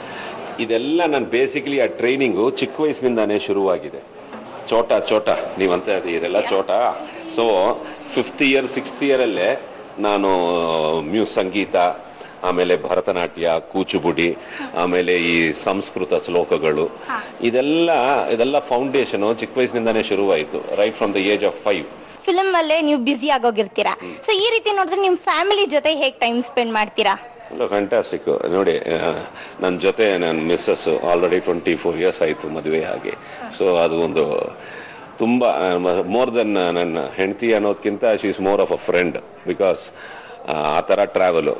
ಇದೆಲ್ಲ ನಾನು ಬೇಸಿಕ್ಲಿ ಆ ಟ್ರೈನಿಂಗು ಚಿಕ್ಕ ವಯಸ್ಸಿನಿಂದಾನೇ ಶುರುವಾಗಿದೆ ಚೋಟ ಚೋಟ ನೀವಂತ ಇದೆಲ್ಲ ಚೋಟ ಸೊ ಫಿಫ್ತ್ ಇಯರ್ ಸಿಕ್ಸ್ತ್ ಇಯರಲ್ಲೇ ನಾನು ಮ್ಯೂ ಸಂಗೀತ ಆಮೇಲೆ ಭರತನಾಟ್ಯ ಕೂಚುಬುಡಿ ಆಮೇಲೆ ಈ ಸಂಸ್ಕೃತ ಶ್ಲೋಕಗಳು ಇದೆಲ್ಲ ಇದೆಲ್ಲ ಫೌಂಡೇಶನು ಚಿಕ್ಕ ವಯಸ್ಸಿನಿಂದಾನೇ ಶುರುವಾಯಿತು right from the age of five film ಅಲ್ಲೇ ನೀವು ಬ್ಯುಸಿ ಆಗೋಗಿರ್ತೀರಾ ಸೊ ಈ ರೀತಿ ನೋಡಿದ್ರೆ ನಿಮ್ಮ ಫ್ಯಾಮಿಲಿ ಜೊತೆ ಹೇಗೆ ಟೈಮ್ ಸ್ಪೆಂಡ್ ಮಾಡ್ತೀರಾ ಇಲ್ಲ ಫ್ಯಾಂಟಾಸ್ಟಿಕ್ ನೋಡಿ ನನ್ನ ಜೊತೆ ನನ್ನ missus already twenty four years ಆಯಿತು ಮದುವೆ ಆಗಿ ಸೊ ಅದು ಒಂದು ತುಂಬ ಮೋರ್ ದೆನ್ ನನ್ನ ಹೆಂಡತಿ ಅನ್ನೋದಕ್ಕಿಂತ she is more of a friend because ಆ ಥರ ಟ್ರಾವೆಲು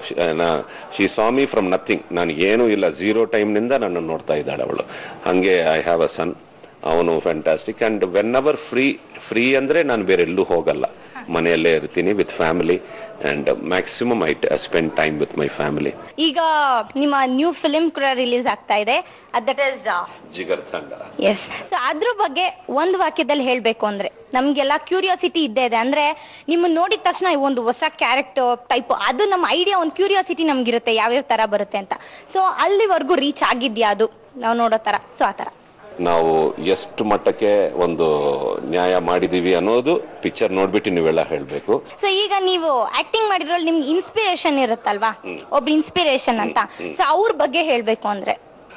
ಶಿ ಸ್ವಾಮಿ ಫ್ರಮ್ ನಥಿಂಗ್ ನಾನು ಏನೂ ಇಲ್ಲ ಝೀರೋ ಟೈಮ್ನಿಂದ ನನ್ನನ್ನು ನೋಡ್ತಾ ಇದ್ದಾಳೆ ಅವಳು ಹಾಗೆ ಐ ಹ್ಯಾವ್ ಅ ಸನ್ ಅವನು fantastic and when our free free ಅಂದರೆ ನಾನು ಬೇರೆ ಎಲ್ಲೂ ಹೋಗಲ್ಲ ಮನೆಯಲ್ಲೇ ಇರ್ತೀನಿ with family and maximum I spend time with my family ಈಗ ನಿಮ್ಮ ನ್ಯೂ ಫಿಲ್ಮ್ ಕೂಡ ರಿಲೀಸ್ ಆಗ್ತಾ ಇದೆ ದಟ್ ಇಸ್ ಜಿಗರ್ ತಂಡ ಎಸ್ ಸೊ ಅದ್ರ ಬಗ್ಗೆ ಒಂದು ವಾಕ್ಯದಲ್ಲಿ ಹೇಳಬೇಕು ಅಂದ್ರೆ ನಮಗೆಲ್ಲ ಕ್ಯೂರಿಯಾಸಿಟಿ ಇದ್ದೇ ಇದೆ ಅಂದ್ರೆ ನಿಮ್ಮ ನೋಡಿದ ತಕ್ಷಣ ಈ ಒಂದು ಹೊಸ ಕ್ಯಾರೆಕ್ಟರ್ ಟೈಪ್ ಅದು ನಮ್ಮ ಐಡಿಯಾ ಒಂದು ಕ್ಯೂರಿಯಾಸಿಟಿ ನಮ್ಗಿರುತ್ತೆ ಯಾವ್ಯಾವ ತರ ಬರುತ್ತೆ ಅಂತ ಸೊ ಅಲ್ಲಿವರೆಗೂ ರೀಚ್ ಆಗಿದ್ಯಾ ಅದು ನಾವು ನೋಡೋ ತರ ಸೊ ಆ ತರ ನಾವು ಎಷ್ಟು ಮಟ್ಟಕ್ಕೆ ಒಂದು ನ್ಯಾಯ ಮಾಡಿದೀವಿ ಅನ್ನೋದು ಪಿಕ್ಚರ್ ನೋಡ್ಬಿಟ್ಟು ನೀವೆಲ್ಲ ಹೇಳಬೇಕು ಸೊ ಈಗ ನೀವು ಆಕ್ಟಿಂಗ್ ಮಾಡಿದ್ರಲ್ಲಿ ನಿಮ್ಗೆ ಇನ್ಸ್ಪಿರೇಷನ್ ಇರುತ್ತಲ್ವಾ ಒಬ್ರು ಇನ್ಸ್ಪಿರೇಷನ್ ಅಂತ ಸೊ ಅವ್ರ ಬಗ್ಗೆ ಹೇಳಬೇಕು ಅಂದ್ರೆ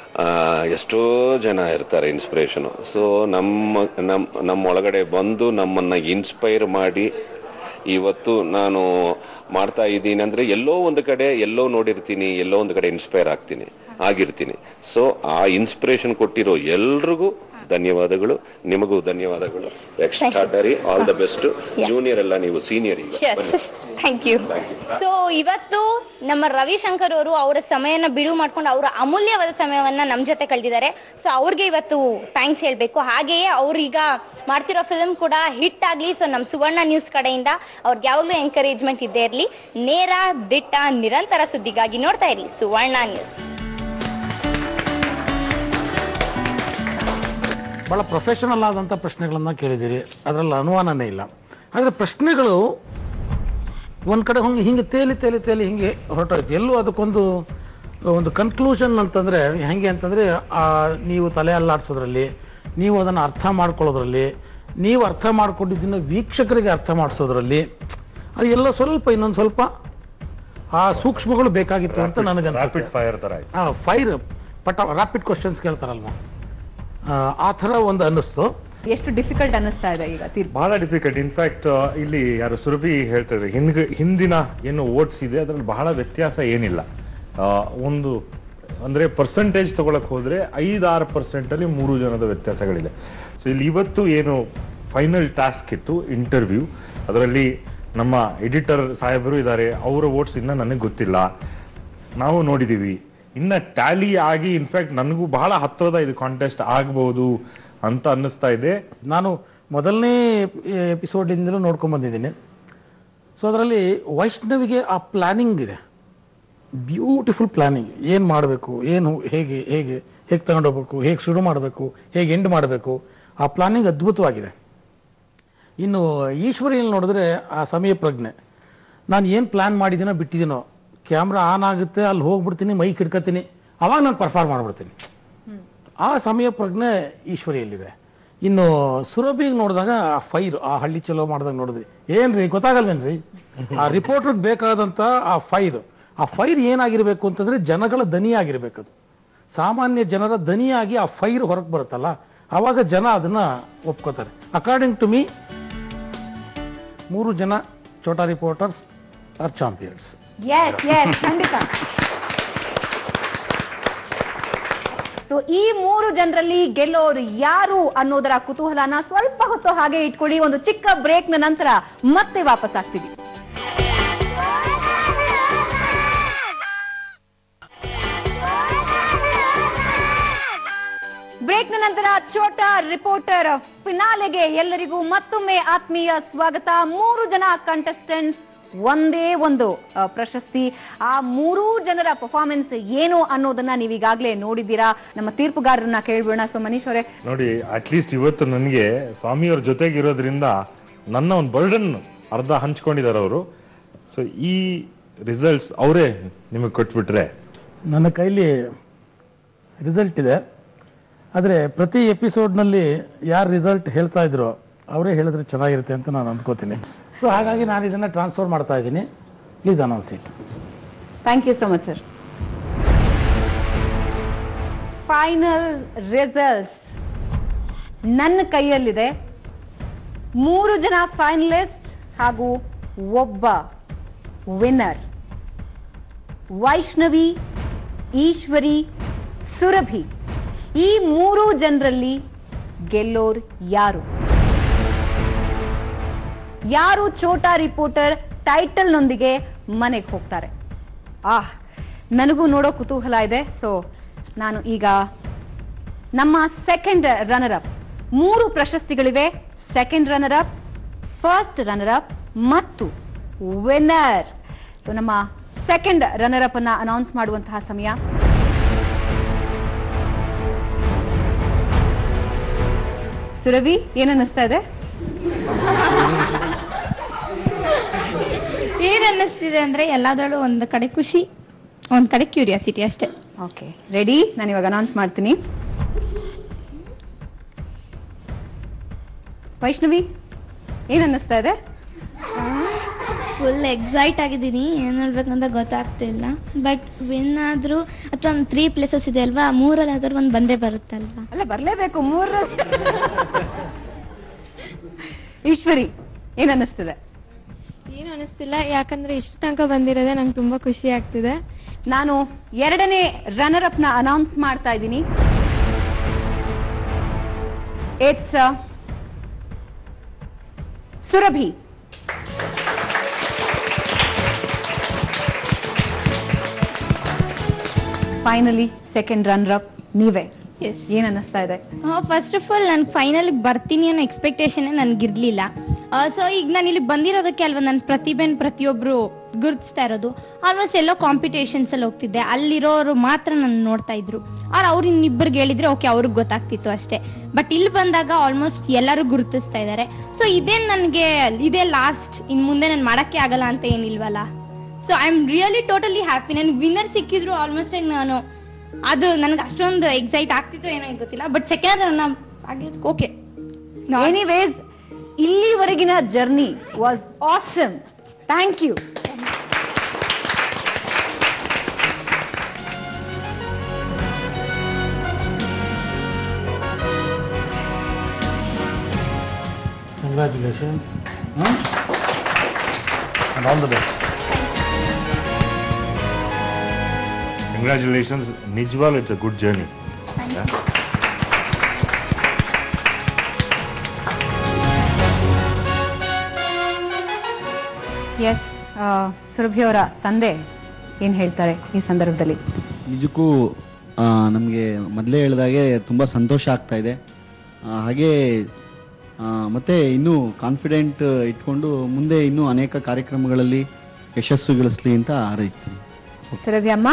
ಎಷ್ಟೋ ಜನ ಇರ್ತಾರೆ ಇನ್ಸ್ಪಿರೇಷನು ಸೊ ನಮ್ಮ ನಮ್ಮ ನಮ್ಮ ಒಳಗಡೆ ಬಂದು ನಮ್ಮನ್ನು ಇನ್ಸ್ಪೈರ್ ಮಾಡಿ ಇವತ್ತು ನಾನು ಮಾಡ್ತಾ ಇದ್ದೀನಿ ಅಂದರೆ ಎಲ್ಲೋ ಒಂದು ಕಡೆ ಎಲ್ಲೋ ನೋಡಿರ್ತೀನಿ ಎಲ್ಲೋ ಒಂದು ಕಡೆ ಇನ್ಸ್ಪೈರ್ ಆಗ್ತೀನಿ ಆಗಿರ್ತೀನಿ ಸೊ ಆ ಇನ್ಸ್ಪಿರೇಷನ್ ಕೊಟ್ಟಿರೋ ಎಲ್ರಿಗೂ ಧನ್ಯವಾದಗಳು ನಿಮಗೂ ಧನ್ಯವಾದಗಳು extraordinary all the best junior ಎಲ್ಲ ನೀವು ಸೀನಿಯರ್ ಈಗ ಬನ್ನಿ. ಥ್ಯಾಂಕ್ ಯು ಸೊ ಇವತ್ತು ನಮ್ಮ ರವಿಶಂಕರ್ ಅವರು ಅವರ ಸಮಯನ ಬಿಡುವು ಮಾಡ್ಕೊಂಡು ಅವರ ಅಮೂಲ್ಯವಾದ ಸಮಯವನ್ನ ನಮ್ಮ ಜೊತೆ ಕಳೆದಿದ್ದಾರೆ ಸೊ ಅವ್ರಿಗೆ ಇವತ್ತು ಥ್ಯಾಂಕ್ಸ್ ಹೇಳಬೇಕು ಹಾಗೆಯೇ ಅವ್ರೀಗ ಮಾಡ್ತಿರೋ ಫಿಲ್ಮ್ ಕೂಡ ಹಿಟ್ ಆಗಲಿ ಸೊ ನಮ್ಮ ಸುವರ್ಣ ನ್ಯೂಸ್ ಕಡೆಯಿಂದ ಅವ್ರಿಗೆ ಯಾವಾಗಲೂ ಎಂಕರೇಜ್ಮೆಂಟ್ ಇದ್ದೇ ಇರಲಿ ನೇರ ದಿಟ್ಟ ನಿರಂತರ ಸುದ್ದಿಗಾಗಿ ನೋಡ್ತಾ ಇರಿ ಸುವರ್ಣ ನ್ಯೂಸ್ ಭಾಳ ಪ್ರೊಫೆಷನಲ್ ಆದಂಥ ಪ್ರಶ್ನೆಗಳನ್ನು ಕೇಳಿದ್ದೀರಿ ಅದರಲ್ಲಿ ಅನುಮಾನನೇ ಇಲ್ಲ ಆದರೆ ಪ್ರಶ್ನೆಗಳು ಒಂದು ಕಡೆ ಹಂಗೆ ಹಿಂಗೆ ತೇಲಿ ತೇಲಿ ತೇಲಿ ಹಿಂಗೆ ಹೊರಟೋಯ್ತು ಎಲ್ಲೂ ಅದಕ್ಕೊಂದು ಒಂದು ಕನ್ಕ್ಲೂಷನ್ ಅಂತಂದರೆ ಹೆಂಗೆ ಅಂತಂದರೆ ನೀವು ತಲೆ ಅಲ್ಲಾಡಿಸೋದ್ರಲ್ಲಿ ನೀವು ಅದನ್ನು ಅರ್ಥ ಮಾಡ್ಕೊಳ್ಳೋದ್ರಲ್ಲಿ ನೀವು ಅರ್ಥ ಮಾಡ್ಕೊಂಡಿದ್ದನ್ನು ವೀಕ್ಷಕರಿಗೆ ಅರ್ಥ ಮಾಡಿಸೋದ್ರಲ್ಲಿ ಅದು ಎಲ್ಲ ಸ್ವಲ್ಪ ಇನ್ನೊಂದು ಸ್ವಲ್ಪ ಆ ಸೂಕ್ಷ್ಮಗಳು ಬೇಕಾಗಿತ್ತು ಅಂತ ನನಗೆ ರ್ಯಾಪಿಡ್ ಫೈರ್ ತರ ಆಯ್ತು ಫೈರ್ ಪಟ ರ್ಯಾಪಿಡ್ ಕ್ವಶನ್ಸ್ ಕೇಳ್ತಾರಲ್ವ ಆ, ಆ ಥರ ಒಂದು ಅನ್ನಿಸ್ತು ಎಷ್ಟು ಡಿಫಿಕಲ್ಟ್ ಅನ್ನಿಸ್ತಾ ಇದೆ ಈಗ ತೀರ್ಪು ಬಹಳ ಡಿಫಿಕಲ್ಟ್ ಇನ್ಫ್ಯಾಕ್ಟ್ ಇಲ್ಲಿ ಯಾರು ಸುರಭಿ ಹೇಳ್ತಾ ಇದ್ರು ಹಿಂದ್ ಹಿಂದಿನ ಏನು ಓಟ್ಸ್ ಇದೆ ಅದ್ರಲ್ಲಿ ಬಹಳ ವ್ಯತ್ಯಾಸ ಏನಿಲ್ಲ ಆ, ಒಂದು ಅಂದ್ರೆ ಪರ್ಸೆಂಟೇಜ್ ತಗೊಳಕ್ ಹೋದ್ರೆ ಐದಾರು ಪರ್ಸೆಂಟ್ ಅಲ್ಲಿ ಮೂರು ಜನದ ವ್ಯತ್ಯಾಸಗಳಿದೆ ಸೊ ಸೊ ಇಲ್ಲಿ ಇವತ್ತು ಏನು ಫೈನಲ್ ಟಾಸ್ಕ್ ಇತ್ತು ಇಂಟರ್ವ್ಯೂ ಅದರಲ್ಲಿ ನಮ್ಮ ಎಡಿಟರ್ ಸಾಹೇಬರು ಇದ್ದಾರೆ ಅವರ ಓಟ್ಸ್ ಇನ್ನ ನನಗೆ ಗೊತ್ತಿಲ್ಲ ನಾವು ನೋಡಿದೀವಿ ಇನ್ನ ಟ್ಯಾಲಿ ಆಗಿ ಇನ್ಫ್ಯಾಕ್ಟ್ ನನಗೂ ಬಹಳ ಹತ್ತಿರದ ಇದು ಕಾಂಟೆಸ್ಟ್ ಆಗ್ಬಹುದು ಅಂತ ಅನ್ನಿಸ್ತಾ ಇದೆ ನಾನು ಮೊದಲನೇ ಎಪಿಸೋಡಿಂದಲೂ ನೋಡ್ಕೊಂಡ್ ಬಂದಿದ್ದೀನಿ ಸೊ ಅದರಲ್ಲಿ ವೈಷ್ಣವಿಗೆ ಆ ಪ್ಲಾನಿಂಗ್ ಇದೆ ಬ್ಯೂಟಿಫುಲ್ ಪ್ಲಾನಿಂಗ್ ಏನು ಮಾಡಬೇಕು ಏನು ಹೇಗೆ ಹೇಗೆ ಹೇಗೆ ತಗೊಂಡೋಗ್ಬೇಕು ಹೇಗೆ ಶುರು ಮಾಡಬೇಕು ಹೇಗೆ ಎಂಡ್ ಮಾಡಬೇಕು ಆ ಪ್ಲಾನಿಂಗ್ ಅದ್ಭುತವಾಗಿದೆ ಇನ್ನು ಈಶ್ವರಿಯಲ್ಲಿ ನೋಡಿದ್ರೆ ಆ ಸಮಯ ಪ್ರಜ್ಞೆ ನಾನು ಏನು ಪ್ಲ್ಯಾನ್ ಮಾಡಿದ್ದೀನೋ ಬಿಟ್ಟಿದ್ದೀನೋ ಕ್ಯಾಮ್ರಾ ಆನ್ ಆಗುತ್ತೆ ಅಲ್ಲಿ ಹೋಗ್ಬಿಡ್ತೀನಿ ಮೈಕ್ ಹಿಡ್ಕೊತೀನಿ ಅವಾಗ ನಾನು ಪರ್ಫಾರ್ಮ್ ಮಾಡಿಬಿಡ್ತೀನಿ ಆ ಸಮಯ ಪ್ರಜ್ಞೆ ಈಶ್ವರಿಯಲ್ಲಿದೆ ಇನ್ನು ಸುರಭಿಗೆ ನೋಡಿದಾಗ ಆ ಫೈರ್ ಆ ಹಳ್ಳಿ ಚಲೋ ಮಾಡಿದಾಗ ನೋಡಿದ್ವಿ ಏನ್ರಿ ಗೊತ್ತಾಗಲ್ವೇನ್ರಿ ಆ ರಿಪೋರ್ಟ್ರಿಗೆ ಬೇಕಾದಂಥ ಆ ಫೈರ್ ಆ ಫೈರ್ ಏನಾಗಿರ್ಬೇಕು ಅಂತಂದ್ರೆ ಜನಗಳ ದನಿಯಾಗಿರ್ಬೇಕು ಅದು ಸಾಮಾನ್ಯ ಜನರ ದನಿಯಾಗಿ ಆ ಫೈರ್ ಹೊರಗೆ ಬರುತ್ತಲ್ಲ ಆವಾಗ ಜನ ಅದನ್ನ ಒಪ್ಕೋತಾರೆ ಅಕಾರ್ಡಿಂಗ್ ಟು ಮೀ ಮೂರು ಜನ Chota reporters are champions yes yes ಖಂಡಿತ ಸೊ ಈ ಮೂರು ಜನರಲ್ಲಿ ಗೆಲ್ಲೋರು ಯಾರು ಅನ್ನೋದರ ಕುತೂಹಲನ ಸ್ವಲ್ಪ ಹೊತ್ತು ಹಾಗೆ ಇಟ್ಕೊಳ್ಳಿ ಒಂದು ಚಿಕ್ಕ ಬ್ರೇಕ್ ನ ನಂತರ ಮತ್ತೆ ವಾಪಸ್ ಆಗ್ತೀವಿ ಬ್ರೇಕ್ ನ ನಂತರ ಚೋಟಾ ರಿಪೋರ್ಟರ್ ಫಿನಾಲೆಗೆ ಎಲ್ಲರಿಗೂ ಮತ್ತೊಮ್ಮೆ ಆತ್ಮೀಯ ಸ್ವಾಗತ ಮೂರು ಜನ ಕಂಟೆಸ್ಟೆಂಟ್ಸ್ ಒಂದೇ ಒಂದು ಆ, ಪ್ರಶಸ್ತಿ ಆ ಮೂರೂ ಜನರ ಪರ್ಫಾರ್ಮೆನ್ಸ್ ಏನು ಅನ್ನೋದನ್ನ ನೀವೀಗಾಗಲೇ ನೋಡಿದ್ದೀರಾ ನಮ್ಮ ತೀರ್ಪುಗಾರರನ್ನ ಕೇಳ್ಬಿಡೋಣ ಸೊ ಮನೀಶ್ ಅವರೇ ನೋಡಿ ಅಟ್ಲೀಸ್ಟ್ ಇವತ್ತು ನನಗೆ ಸ್ವಾಮಿಯವ್ರ ಜೊತೆಗಿರೋದ್ರಿಂದ ನನ್ನ ಒಂದು ಬರ್ಡನ್ ಅರ್ಧ ಹಂಚ್ಕೊಂಡಿದ್ದಾರೆ ಅವರು ಸೊ ಈ ರಿಸಲ್ಟ್ಸ್ ಅವರೇ ನಿಮಗೆ ಕೊಟ್ಬಿಟ್ರೆ ನನ್ನ ಕೈಲಿ ರಿಸಲ್ಟ್ ಇದೆ ಆದರೆ ಪ್ರತಿ ಎಪಿಸೋಡ್ನಲ್ಲಿ ಯಾರು ರಿಸಲ್ಟ್ ಹೇಳ್ತಾ ಇದ್ರೋ ಅವರೇ ಹೇಳಿದ್ರೆ ಚೆನ್ನಾಗಿರುತ್ತೆ ಅಂತ ನಾನು ಅಂದ್ಕೋತೀನಿ ಸೊ ಹಾಗಾಗಿ ನಾನು ಇದನ್ನು ಟ್ರಾನ್ಸ್ಫರ್ ಮಾಡ್ತಾ ಇದ್ದೀನಿ please announce it thank you so much sir final results ನನ್ನ ಕೈಯಲ್ಲಿದೆ ಮೂರು ಜನ ಫೈನಲಿಸ್ಟ್ ಹಾಗೂ ಒಬ್ಬ ವಿನ್ನರ್ ವೈಷ್ಣವಿ ಈಶ್ವರಿ ಸುರಭಿ ಈ ಮೂರು ಜನರಲ್ಲಿ ಗೆಲ್ಲೋರ್ ಯಾರು ಯಾರು ಚೋಟಾ ರಿಪೋರ್ಟರ್ ಟೈಟಲ್ನೊಂದಿಗೆ ಮನೆಗೆ ಹೋಗ್ತಾರೆ ಆಹ್ ನನಗೂ ನೋಡೋ ಕುತೂಹಲ ಇದೆ ಸೊ ನಾನು ಈಗ ನಮ್ಮ ಸೆಕೆಂಡ್ ರನ್ನರ್ ಅಪ್ ಮೂರು ಪ್ರಶಸ್ತಿಗಳಿವೆ second runner up first runner up ಮತ್ತು ವಿನ್ನರ್ ನಮ್ಮ ಸೆಕೆಂಡ್ ರನ್ನರ್ ಅಪ್ ಅನ್ನ ಅನೌನ್ಸ್ ಮಾಡುವಂತಹ ಸಮಯ ಸುರಭಿ ಏನ್ ಅನ್ನಿಸ್ತಾ ಇದೆ ಏನ್ ಅನ್ನಿಸ್ತಿದೆ ಅಂದ್ರೆ ಎಲ್ಲಾದ್ರಲ್ಲೂ ಒಂದ್ ಕಡೆ ಖುಷಿ ಒಂದ್ ಕಡೆ ಕ್ಯೂರಿಯಾಸಿಟಿ ಅಷ್ಟೇ ಓಕೆ ರೆಡಿ ನಾನು ಇವಾಗ ಅನೌನ್ಸ್ ಮಾಡ್ತೀನಿ ವೈಷ್ಣವಿ ಏನ್ ಅನ್ನಿಸ್ತಾ ಇದೆ ಫುಲ್ ಎಕ್ಸೈಟ್ ಆಗಿದ್ದೀನಿ ಏನು ಹೇಳ್ಬೇಕಂತ ಗೊತ್ತಾಗ್ತಿಲ್ಲ ಬಟ್ ವಿನ್ ಆದ್ರೂ ಅಥವಾ ಒಂದು ತ್ರೀ ಪ್ಲೇಸಸ್ ಇದೆ ಅಲ್ವಾ ಮೂರಲ್ಲಿ ಯಾವ್ದಾದ್ರು ಒಂದು ಬಂದೇ ಬರುತ್ತಲ್ವಾ ಅಲ್ಲ ಬರ್ಲೇಬೇಕು ಮೂರು ಈಶ್ವರಿ ಏನ್ ಅನ್ನಿಸ್ತಿದೆ ಏನು ಅನಿಸ್ತಿಲ್ಲ ಯಾಕಂದ್ರೆ ಇಷ್ಟು ತನಕ ಬಂದಿರೋದೇ ನಂಗೆ ತುಂಬಾ ಖುಷಿ ಆಗ್ತಿದೆ ನಾನು ಎರಡನೇ ರನ್ನರ್ ಅಪ್ ನ ಅನೌನ್ಸ್ ಮಾಡ್ತಾ ಇದ್ದೀನಿ it's Surabhi finally second runner up ನೀವೇ ಏನ್ ಅನ್ನಿಸ್ತಾ ಇದೆ ಫಸ್ಟ್ ಆಫ್ ಆಲ್ ನಾನು ಫೈನಲ್ ಬರ್ತೀನಿ ಅನ್ನೋ ಎಕ್ಸ್ಪೆಕ್ಟೇಷನ್ ನನ್ಗಿರ್ಲಿಲ್ಲ ಸೊ ಈಗ ನಾನು ಇಲ್ಲಿ ಬಂದಿರೋದಕ್ಕೆ ಅಲ್ವಾ ನನ್ನ ಪ್ರತಿಭೆನ ಪ್ರತಿಯೊಬ್ರು ಗುರುತಿಸ್ತಾ ಇರೋದು ಆಲ್ಮೋಸ್ಟ್ ಎಲ್ಲೋ ಕಾಂಪಿಟೇಷನ್ಸ್ ಅಲ್ಲಿ ಹೋಗ್ತಿದ್ದೆ ಅಲ್ಲಿರೋರು ಮಾತ್ರ ನನ್ನ ನೋಡ್ತಾ ಇದ್ರು ಅವ್ರು ಅವ್ರು ಇನ್ನಿಬ್ಬರಿಗೆ ಹೇಳಿದ್ರೆ ಓಕೆ ಅವ್ರಿಗೆ ಗೊತ್ತಾಗ್ತಿತ್ತು ಅಷ್ಟೇ ಬಟ್ ಇಲ್ಲಿ ಬಂದಾಗ ಆಲ್ಮೋಸ್ಟ್ ಎಲ್ಲರೂ ಗುರುತಿಸ್ತಾ ಇದ್ದಾರೆ ಸೊ ಇದೇ ನನಗೆ ಇದೇ ಲಾಸ್ಟ್ ಇನ್ ಮುಂದೆ ನಾನು ಮಾಡಕ್ಕೆ ಆಗಲ್ಲ ಅಂತ ಏನಿಲ್ವಲ್ಲ so I am really totally happy ನನ್ಗೆ ವಿನ್ನರ್ ಸಿಕ್ಕಿದ್ರು ಆಲ್ಮೋಸ್ಟ್ ನಾನು ಅದು ನನಗೆ ಅಷ್ಟೊಂದು ಎಕ್ಸೈಟ್ ಆಗ್ತಿತ್ತು ಏನೋ ಈಗ ಗೊತ್ತಿಲ್ಲ ಬಟ್ ಸೆಕೆಂಡ್ ರನ್ ಆಗಿದ್ದು ಓಕೆ ಎನಿವೇಸ್ ಇಲ್ಲಿವರೆಗಿನ journey was awesome thank you congratulations and all the best congratulations ನಿಜವಾಗ್ಲೂ it's a good journey yes ಸುರಭಿಯವರ ತಂದೆ ಏನ್ ಹೇಳ್ತಾರೆ ಈ ಸಂದರ್ಭದಲ್ಲಿ ನಿಜಕ್ಕೂ ನಮಗೆ ಮೊದಲೇ ಹೇಳಿದಾಗೆ ತುಂಬ ಸಂತೋಷ ಆಗ್ತಾ ಇದೆ ಆ, ಹಾಗೆ ಆ, ಮತ್ತೆ ಇನ್ನೂ ಕಾನ್ಫಿಡೆಂಟ್ ಇಟ್ಕೊಂಡು ಮುಂದೆ ಇನ್ನೂ ಅನೇಕ ಕಾರ್ಯಕ್ರಮಗಳಲ್ಲಿ ಯಶಸ್ಸು ಗಳಿಸ್ಲಿ ಅಂತ ಹಾರೈಸ್ತೀನಿ ಸುರಭಿ ಅಮ್ಮ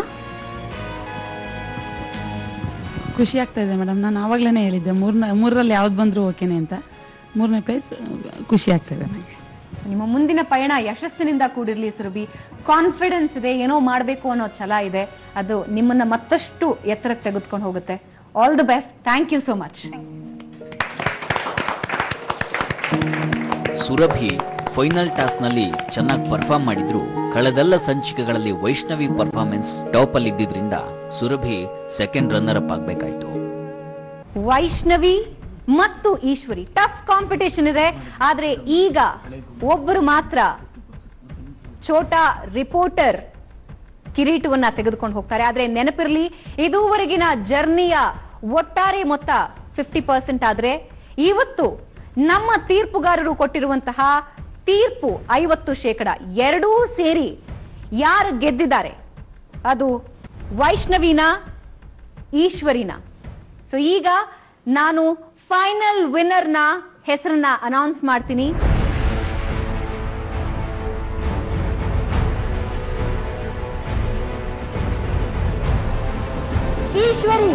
ಖುಷಿ ಆಗ್ತಾ ಇದೆ ಮೇಡಮ್ ನಾನು ಆವಾಗಲೇ ಹೇಳಿದ್ದೆ ಮೂರನೇ ಮೂರರಲ್ಲಿ ಯಾವ್ದು ಬಂದರೂ ಓಕೆನೆ ಅಂತ ಮೂರನೇ ಪ್ರೈಸ್ ಖುಷಿ ಆಗ್ತಾ ಇದೆ ನನಗೆ ನಿಮ್ಮ ಮುಂದಿನ ಪಯಣ ಯಶಸ್ಸಿನಿಂದ ಕೂಡಿರ್ಲಿ ಸುರಭಿ ಕಾನ್ಫಿಡೆನ್ಸ್ ಇದೆ ಏನೋ ಮಾಡಬೇಕು ಅನ್ನೋ ಛಲ ಇದೆ ಅದು ನಿಮ್ಮನ್ನ ಮತ್ತಷ್ಟು ಎತ್ತರಕ್ಕೆ ತೆಗೆದುಕೊಂಡು ಹೋಗುತ್ತೆ all the best thank you so much Surabhi final ಟಾಸ್ಕ್ನಲ್ಲಿ ಚೆನ್ನಾಗಿ ಪರ್ಫಾರ್ಮ್ ಮಾಡಿದ್ರು ಕಳೆದೆಲ್ಲ ಸಂಚಿಕೆಗಳಲ್ಲಿ ವೈಷ್ಣವಿ ಪರ್ಫಾರ್ಮೆನ್ಸ್ ಟಾಪ್ ಅಲ್ಲಿ ಇದ್ದಿದ್ರಿಂದ ಸುರಭಿ ಸೆಕೆಂಡ್ ರನ್ನರ್ ಅಪ್ ಆಗ್ಬೇಕಾಯ್ತು ವೈಷ್ಣವಿ ಮತ್ತು ಈಶ್ವರಿ ಟಫ್ ಕಾಂಪಿಟೇಷನ್ ಇದೆ ಆದ್ರೆ ಈಗ ಒಬ್ಬರು ಮಾತ್ರ ಛೋಟಾ ರಿಪೋರ್ಟರ್ ಕಿರೀಟವನ್ನ ತೆಗೆದುಕೊಂಡು ಹೋಗ್ತಾರೆ ಆದ್ರೆ ನೆನಪಿರ್ಲಿ ಇದುವರೆಗಿನ ಜರ್ನಿಯ ಒಟ್ಟಾರೆ ಮೊತ್ತ ಫಿಫ್ಟಿ ಪರ್ಸೆಂಟ್ ಆದ್ರೆ ಇವತ್ತು ನಮ್ಮ ತೀರ್ಪುಗಾರರು ಕೊಟ್ಟಿರುವಂತಹ ತೀರ್ಪು ಐವತ್ತು ಶೇಕಡ ಎರಡೂ ಸೇರಿ ಯಾರು ಗೆದ್ದಿದ್ದಾರೆ ಅದು ವೈಷ್ಣವಿನ ಈಶ್ವರಿನ ಸೊ ಈಗ ನಾನು ಫೈನಲ್ ವಿನ್ನರ್ನ ಹೆಸರನ್ನ ಅನೌನ್ಸ್ ಮಾಡ್ತೀನಿ ಈಶ್ವರಿ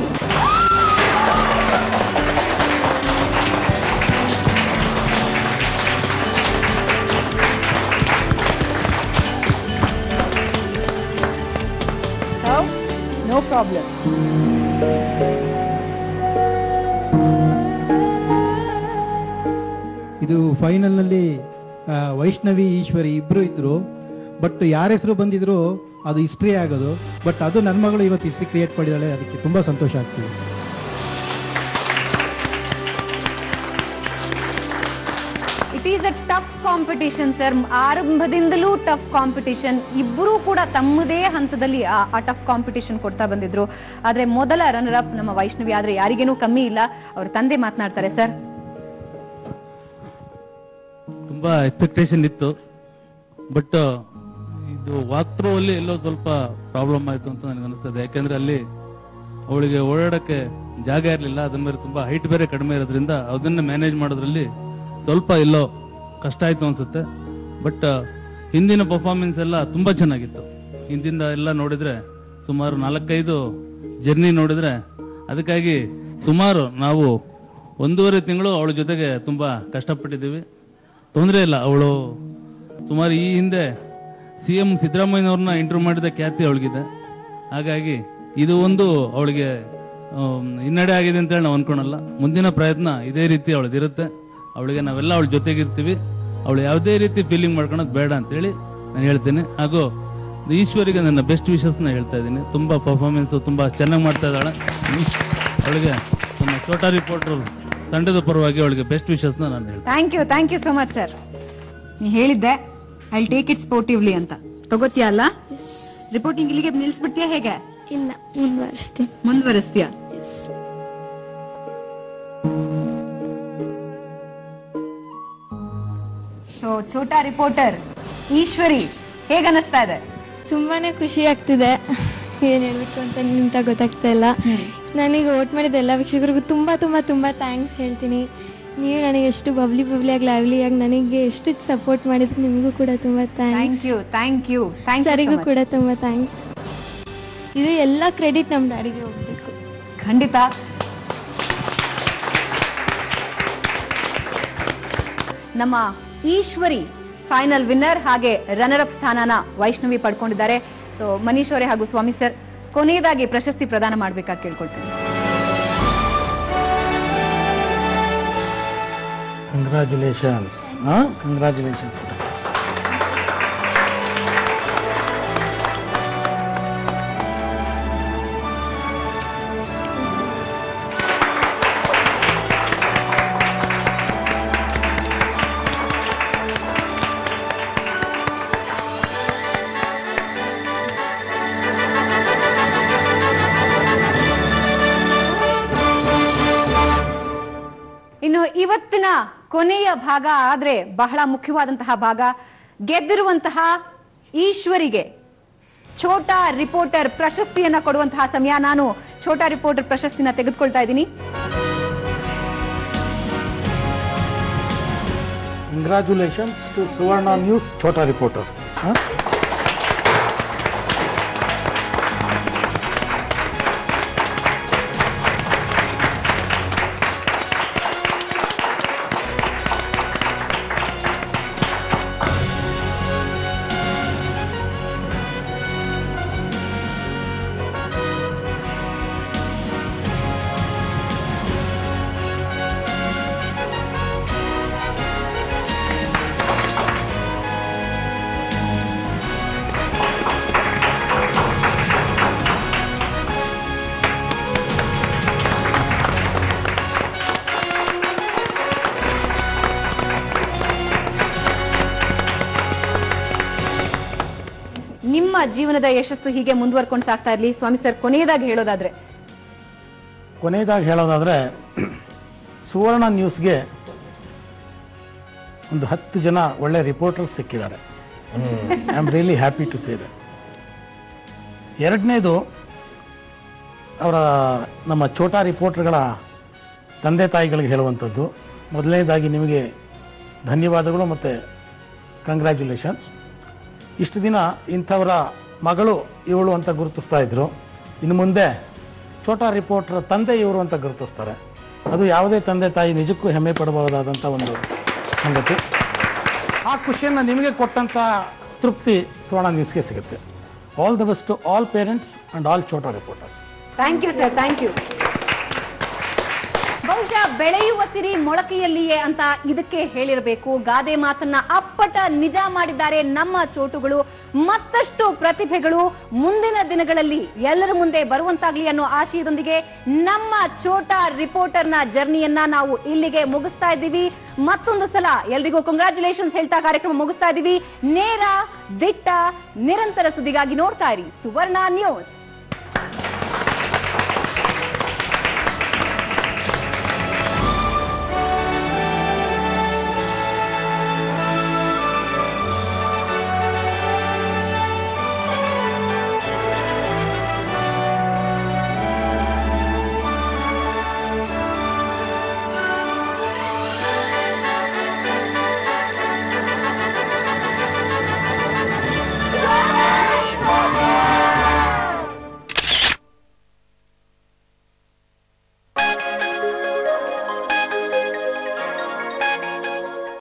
ನೋ ಪ್ರಾಬ್ಲಮ್ ಇದು ಫೈನಲ್ನಲ್ಲಿ ಆ, ವೈಷ್ಣವಿ ಈಶ್ವರಿ ಇಬ್ಬರು ಇದ್ರು ಬಟ್ ಯಾರ ಹೆಸರು ಬಂದಿದ್ರು ಅದು ಹಿಸ್ಟ್ರಿ ಆಗೋದು ಬಟ್ ಅದು ನನ್ನ ಮಗಳು ಇವತ್ತು ಹಿಸ್ಟ್ರಿ ಕ್ರಿಯೇಟ್ ಮಾಡಿದಾಳೆ ಅದಕ್ಕೆ ತುಂಬ ಸಂತೋಷ ಆಗ್ತಿದೆ it is a tough competition sir ಆರಂಭದಿಂದಲೂ ಟಫ್ ಕಾಂಪಿಟಿಷನ್ ಇಬ್ಬರೂ ಕೂಡ ತಮ್ಮದೇ ಹಂತದಲ್ಲಿ ಆ- ಆ ಟಫ್ ಕಾಂಪಿಟಿಷನ್ ಕೊಡ್ತಾ ಬಂದಿದ್ರು ಆದ್ರೆ ಮೊದಲ ರನ್ನರ್ ಅಪ್ ನಮ್ಮ ವೈಷ್ಣವಿ ಆದ್ರೆ ಯಾರಿಗೇನೂ ಕಮ್ಮಿ ಇಲ್ಲ ಅವ್ರ ತಂದೆ ಮಾತನಾಡ್ತಾರೆ ಸರ್ ತುಂಬ ಎಕ್ಸ್ಪೆಕ್ಟೇಷನ್ ಇತ್ತು ಬಟ್ ಇದು ವಾಕ್ ಥ್ರೂ ಅಲ್ಲಿ ಎಲ್ಲೋ ಸ್ವಲ್ಪ ಪ್ರಾಬ್ಲಮ್ ಆಯ್ತು ಅಂತ ನನಗೆ ಅನಿಸ್ತದೆ ಯಾಕಂದ್ರೆ ಅಲ್ಲಿ ಅವಳಿಗೆ ಓಡಾಡಕ್ಕೆ ಜಾಗ ಇರಲಿಲ್ಲ ಅದ್ರ ಮೇಲೆ ತುಂಬಾ ಹೈಟ್ ಬೇರೆ ಕಡಿಮೆ ಇರೋದ್ರಿಂದ ಅದನ್ನ ಮ್ಯಾನೇಜ್ ಮಾಡೋದ್ರಲ್ಲಿ ಸ್ವಲ್ಪ ಎಲ್ಲೋ ಕಷ್ಟ ಆಯ್ತು ಅನ್ಸುತ್ತೆ ಬಟ್ ಹಿಂದಿನ ಪರ್ಫಾರ್ಮೆನ್ಸ್ ಎಲ್ಲ ತುಂಬಾ ಚೆನ್ನಾಗಿತ್ತು ಹಿಂದಿಂದ ಎಲ್ಲ ನೋಡಿದ್ರೆ ಸುಮಾರು ನಾಲ್ಕೈದು ಜರ್ನಿ ನೋಡಿದ್ರೆ ಅದಕ್ಕಾಗಿ ಸುಮಾರು ನಾವು ಒಂದೂವರೆ ತಿಂಗಳು ಅವಳ ಜೊತೆಗೆ ತುಂಬಾ ಕಷ್ಟಪಟ್ಟಿದ್ದೀವಿ ತೊಂದರೆ ಇಲ್ಲ ಅವಳು ಸುಮಾರು ಈ ಹಿಂದೆ ಸಿ ಎಂ ಸಿದ್ದರಾಮಯ್ಯನವ್ರನ್ನ ಇಂಟರ್ವ್ಯೂ ಮಾಡಿದ ಖ್ಯಾತಿ ಅವಳಿಗಿದೆ ಹಾಗಾಗಿ ಇದು ಒಂದು ಅವಳಿಗೆ ಆಮ್, ಹಿನ್ನಡೆ ಆಗಿದೆ ಅಂತೇಳಿ ನಾವು ಅನ್ಕೊಳಲ್ಲ ಮುಂದಿನ ಪ್ರಯತ್ನ ಇದೇ ರೀತಿ ಅವಳದಿರುತ್ತೆ ಅವಳಿಗೆ ನಾವೆಲ್ಲ ಅವಳ ಜೊತೆಗಿರ್ತೀವಿ ಅವಳು ಯಾವುದೇ ರೀತಿ ಫೀಲಿಂಗ್ ಮಾಡ್ಕೊಳೋದು ಬೇಡ ಅಂತೇಳಿ ನಾನು ಹೇಳ್ತೀನಿ ಹಾಗೂ ಈಶ್ವರಿಗೆ ನನ್ನ ಬೆಸ್ಟ್ ವಿಶಸ್ನ ಹೇಳ್ತಾ ಇದ್ದೀನಿ ತುಂಬ ಪರ್ಫಾರ್ಮೆನ್ಸ್ ತುಂಬ ಚೆನ್ನಾಗಿ ಮಾಡ್ತಾ ಇದ್ದಾಳೆ ಹ್ಮ್. ಅವಳಿಗೆ ನಮ್ಮ ಚೋಟಾ ರಿಪೋರ್ಟರ್ ತಂಡದ ಪರವಾಗಿ ಅವಳಿಗೆ ಬೆಸ್ಟ್ ವಿಶಸ್ನ ನಾನು ಹೇಳ್ತೀನಿ thank you thank you so much sir ನೀ ಹೇಳಿದ್ದೆ ಐ ಟೇಕ್ ಇಟ್ ಸ್ಪೋರ್ಟಿವ್ಲಿ ಅಂತ ತಗೋತೀಯ ಅಲ್ಲ ರಿಪೋರ್ಟಿಂಗ್ ಇಲ್ಲಿಗೆ ನಿಲ್ಸ್ಬಿಡ್ತೀಯ ಹೇಗೆ ಇಲ್ಲ ಮುಂದುವರಿಸ್ತೀನಿ ಮುಂದುವರಿಸ್ತೀಯ ಸೊ ಛೋಟಾ ರಿಪೋರ್ಟರ್ ಈಶ್ವರಿ ಹೇಗ ಅನಿಸ್ತಾ ಇದೆ ತುಂಬಾನೇ ಖುಷಿ ಆಗ್ತಿದೆ ಏನ್ ಹೇಳ್ಬೇಕು ಅಂತ ನಿಂತ ಗೊತ್ತಾಗ್ತಾ ಇಲ್ಲ ನನಗೆ ಓಟ್ ಮಾಡಿದ ಎಲ್ಲ ವೀಕ್ಷಕರಿಗೂ ತುಂಬ ತುಂಬ ತುಂಬ ಥ್ಯಾಂಕ್ಸ್ ಹೇಳ್ತೀನಿ ನೀವು ನನಗೆ ಎಷ್ಟು ಬಬ್ಲಿ ಬಬ್ಲಿಯಾಗಿ ಲವ್ಲಿಯಾಗಿ ನನಗೆ ಎಷ್ಟು ಸಪೋರ್ಟ್ ಮಾಡಿದ್ರೆ ನಿಮಗೂ ಕೂಡ ತುಂಬ thanks thank you thank you thank ಸರಿಗೂ ಯು ಕೂಡ ತುಂಬ ಥ್ಯಾಂಕ್ಸ್ ಇದು ಎಲ್ಲ ಕ್ರೆಡಿಟ್ ನಮ್ಮ ಡ್ಯಾಡಿಗೆ ಹೋಗ್ಬೇಕು ಖಂಡಿತ ನಮ್ಮ ಈಶ್ವರಿ ಫೈನಲ್ ವಿನ್ನರ್ ಹಾಗೆ ರನ್ನರ್ ಅಪ್ ಸ್ಥಾನನ ವೈಷ್ಣವಿ ಪಡ್ಕೊಂಡಿದ್ದಾರೆ ಸೊ ಮನೀಶ್ ಅವರೇ ಹಾಗೂ ಸ್ವಾಮಿ ಸರ್ ಕೊನೆಯದಾಗಿ ಪ್ರಶಸ್ತಿ ಪ್ರದಾನ ಮಾಡ್ಬೇಕಾಗಿ ಕೇಳ್ಕೊಳ್ತೀನಿ ಕಂಗ್ರ್ಯಾಚುಲೇಷನ್ಸ್ ಹಾಂ ಕಂಗ್ರ್ಯಾಚುಲೇಷನ್ಸ್ ಇನ್ನು ಇವತ್ತಿನ ಕೊನೆಯ ಭಾಗ ಆದ್ರೆ ಬಹಳ ಮುಖ್ಯವಾದಂತಹ ಭಾಗ ಗೆದ್ದಿರುವಂತಹ ಈಶ್ವರಿಗೆ ಛೋಟಾ ರಿಪೋರ್ಟರ್ ಪ್ರಶಸ್ತಿಯನ್ನ ಕೊಡುವಂತಹ ಸಮಯ ನಾನು ಛೋಟಾ ರಿಪೋರ್ಟರ್ ಪ್ರಶಸ್ತಿನ ತೆಗೆದುಕೊಳ್ತಾ ಇದ್ದೀನಿ congratulations to Suvarna news Chota reporter ನಿಮ್ಮ ಜೀವನದ ಯಶಸ್ಸು ಹೀಗೆ ಮುಂದುವರ್ಕೊಂಡು ಸಾಗ್ತಾ ಇರ್ಲಿ ಸ್ವಾಮಿ ಸರ್ ಕೊನೆಯದಾಗಿ ಹೇಳೋದಾದ್ರೆ ಕೊನೆಯದಾಗಿ ಹೇಳೋದಾದ್ರೆ ಸುವರ್ಣ ನ್ಯೂಸ್ಗೆ ಒಂದು ಹತ್ತು ಜನ ಒಳ್ಳೆ ರಿಪೋರ್ಟರ್ಸ್ ಸಿಕ್ಕಿದ್ದಾರೆ I am really happy to say that ಎರಡನೇದು ಅವರ ನಮ್ಮ ಛೋಟಾ ರಿಪೋರ್ಟರ್ಗಳ ತಂದೆ ತಾಯಿಗಳಿಗೆ ಹೇಳುವಂಥದ್ದು ಮೊದಲನೇದಾಗಿ ನಿಮಗೆ ಧನ್ಯವಾದಗಳು ಮತ್ತು ಕಂಗ್ರ್ಯಾಚುಲೇಷನ್ಸ್ ಇಷ್ಟು ದಿನ ಇಂಥವರ ಮಗಳು ಇವಳು ಅಂತ ಗುರುತಿಸ್ತಾ ಇದ್ರು ಇನ್ನು ಮುಂದೆ ಛೋಟಾ ರಿಪೋರ್ಟರ್ ತಂದೆ ಇವರು ಅಂತ ಗುರುತಿಸ್ತಾರೆ ಅದು ಯಾವುದೇ ತಂದೆ ತಾಯಿ ನಿಜಕ್ಕೂ ಹೆಮ್ಮೆ ಪಡಬಹುದಾದಂಥ ಒಂದು ಸಂಗತಿ ಆ ಖುಷಿಯನ್ನು ನಿಮಗೆ ಕೊಟ್ಟಂಥ ತೃಪ್ತಿ ಸುವರ್ಣ ನ್ಯೂಸ್ಗೆ ಸಿಗುತ್ತೆ all the best to all parents and all Chota reporters thank you sir thank you ಬಹುಶಃ ಬೆಳೆಯುವ ಸಿರಿ ಮೊಳಕೆಯಲ್ಲಿಯೇ ಅಂತ ಇದಕ್ಕೆ ಹೇಳಿರಬೇಕು ಗಾದೆ ಮಾತನ್ನ ಅಪ್ಪಟ ನಿಜ ಮಾಡಿದ್ದಾರೆ ನಮ್ಮ ಚೋಟುಗಳು ಮತ್ತಷ್ಟು ಪ್ರತಿಭೆಗಳು ಮುಂದಿನ ದಿನಗಳಲ್ಲಿ ಎಲ್ಲರ ಮುಂದೆ ಬರುವಂತಾಗ್ಲಿ ಅನ್ನೋ ಆಶಯದೊಂದಿಗೆ ನಮ್ಮ ಚೋಟಾ ರಿಪೋರ್ಟರ್ನ ಜರ್ನಿಯನ್ನ ನಾವು ಇಲ್ಲಿಗೆ ಮುಗಿಸ್ತಾ ಇದ್ದೀವಿ ಮತ್ತೊಂದು ಸಲ ಎಲ್ರಿಗೂ ಕಂಗ್ರಾಚುಲೇಷನ್ಸ್ ಹೇಳ್ತಾ ಕಾರ್ಯಕ್ರಮ ಮುಗಿಸ್ತಾ ಇದ್ದೀವಿ ನೇರ ದಿಟ್ಟ ನಿರಂತರ ಸುದ್ದಿಗಾಗಿ ನೋಡ್ತಾ ಇರಿ ಸುವರ್ಣ ನ್ಯೂಸ್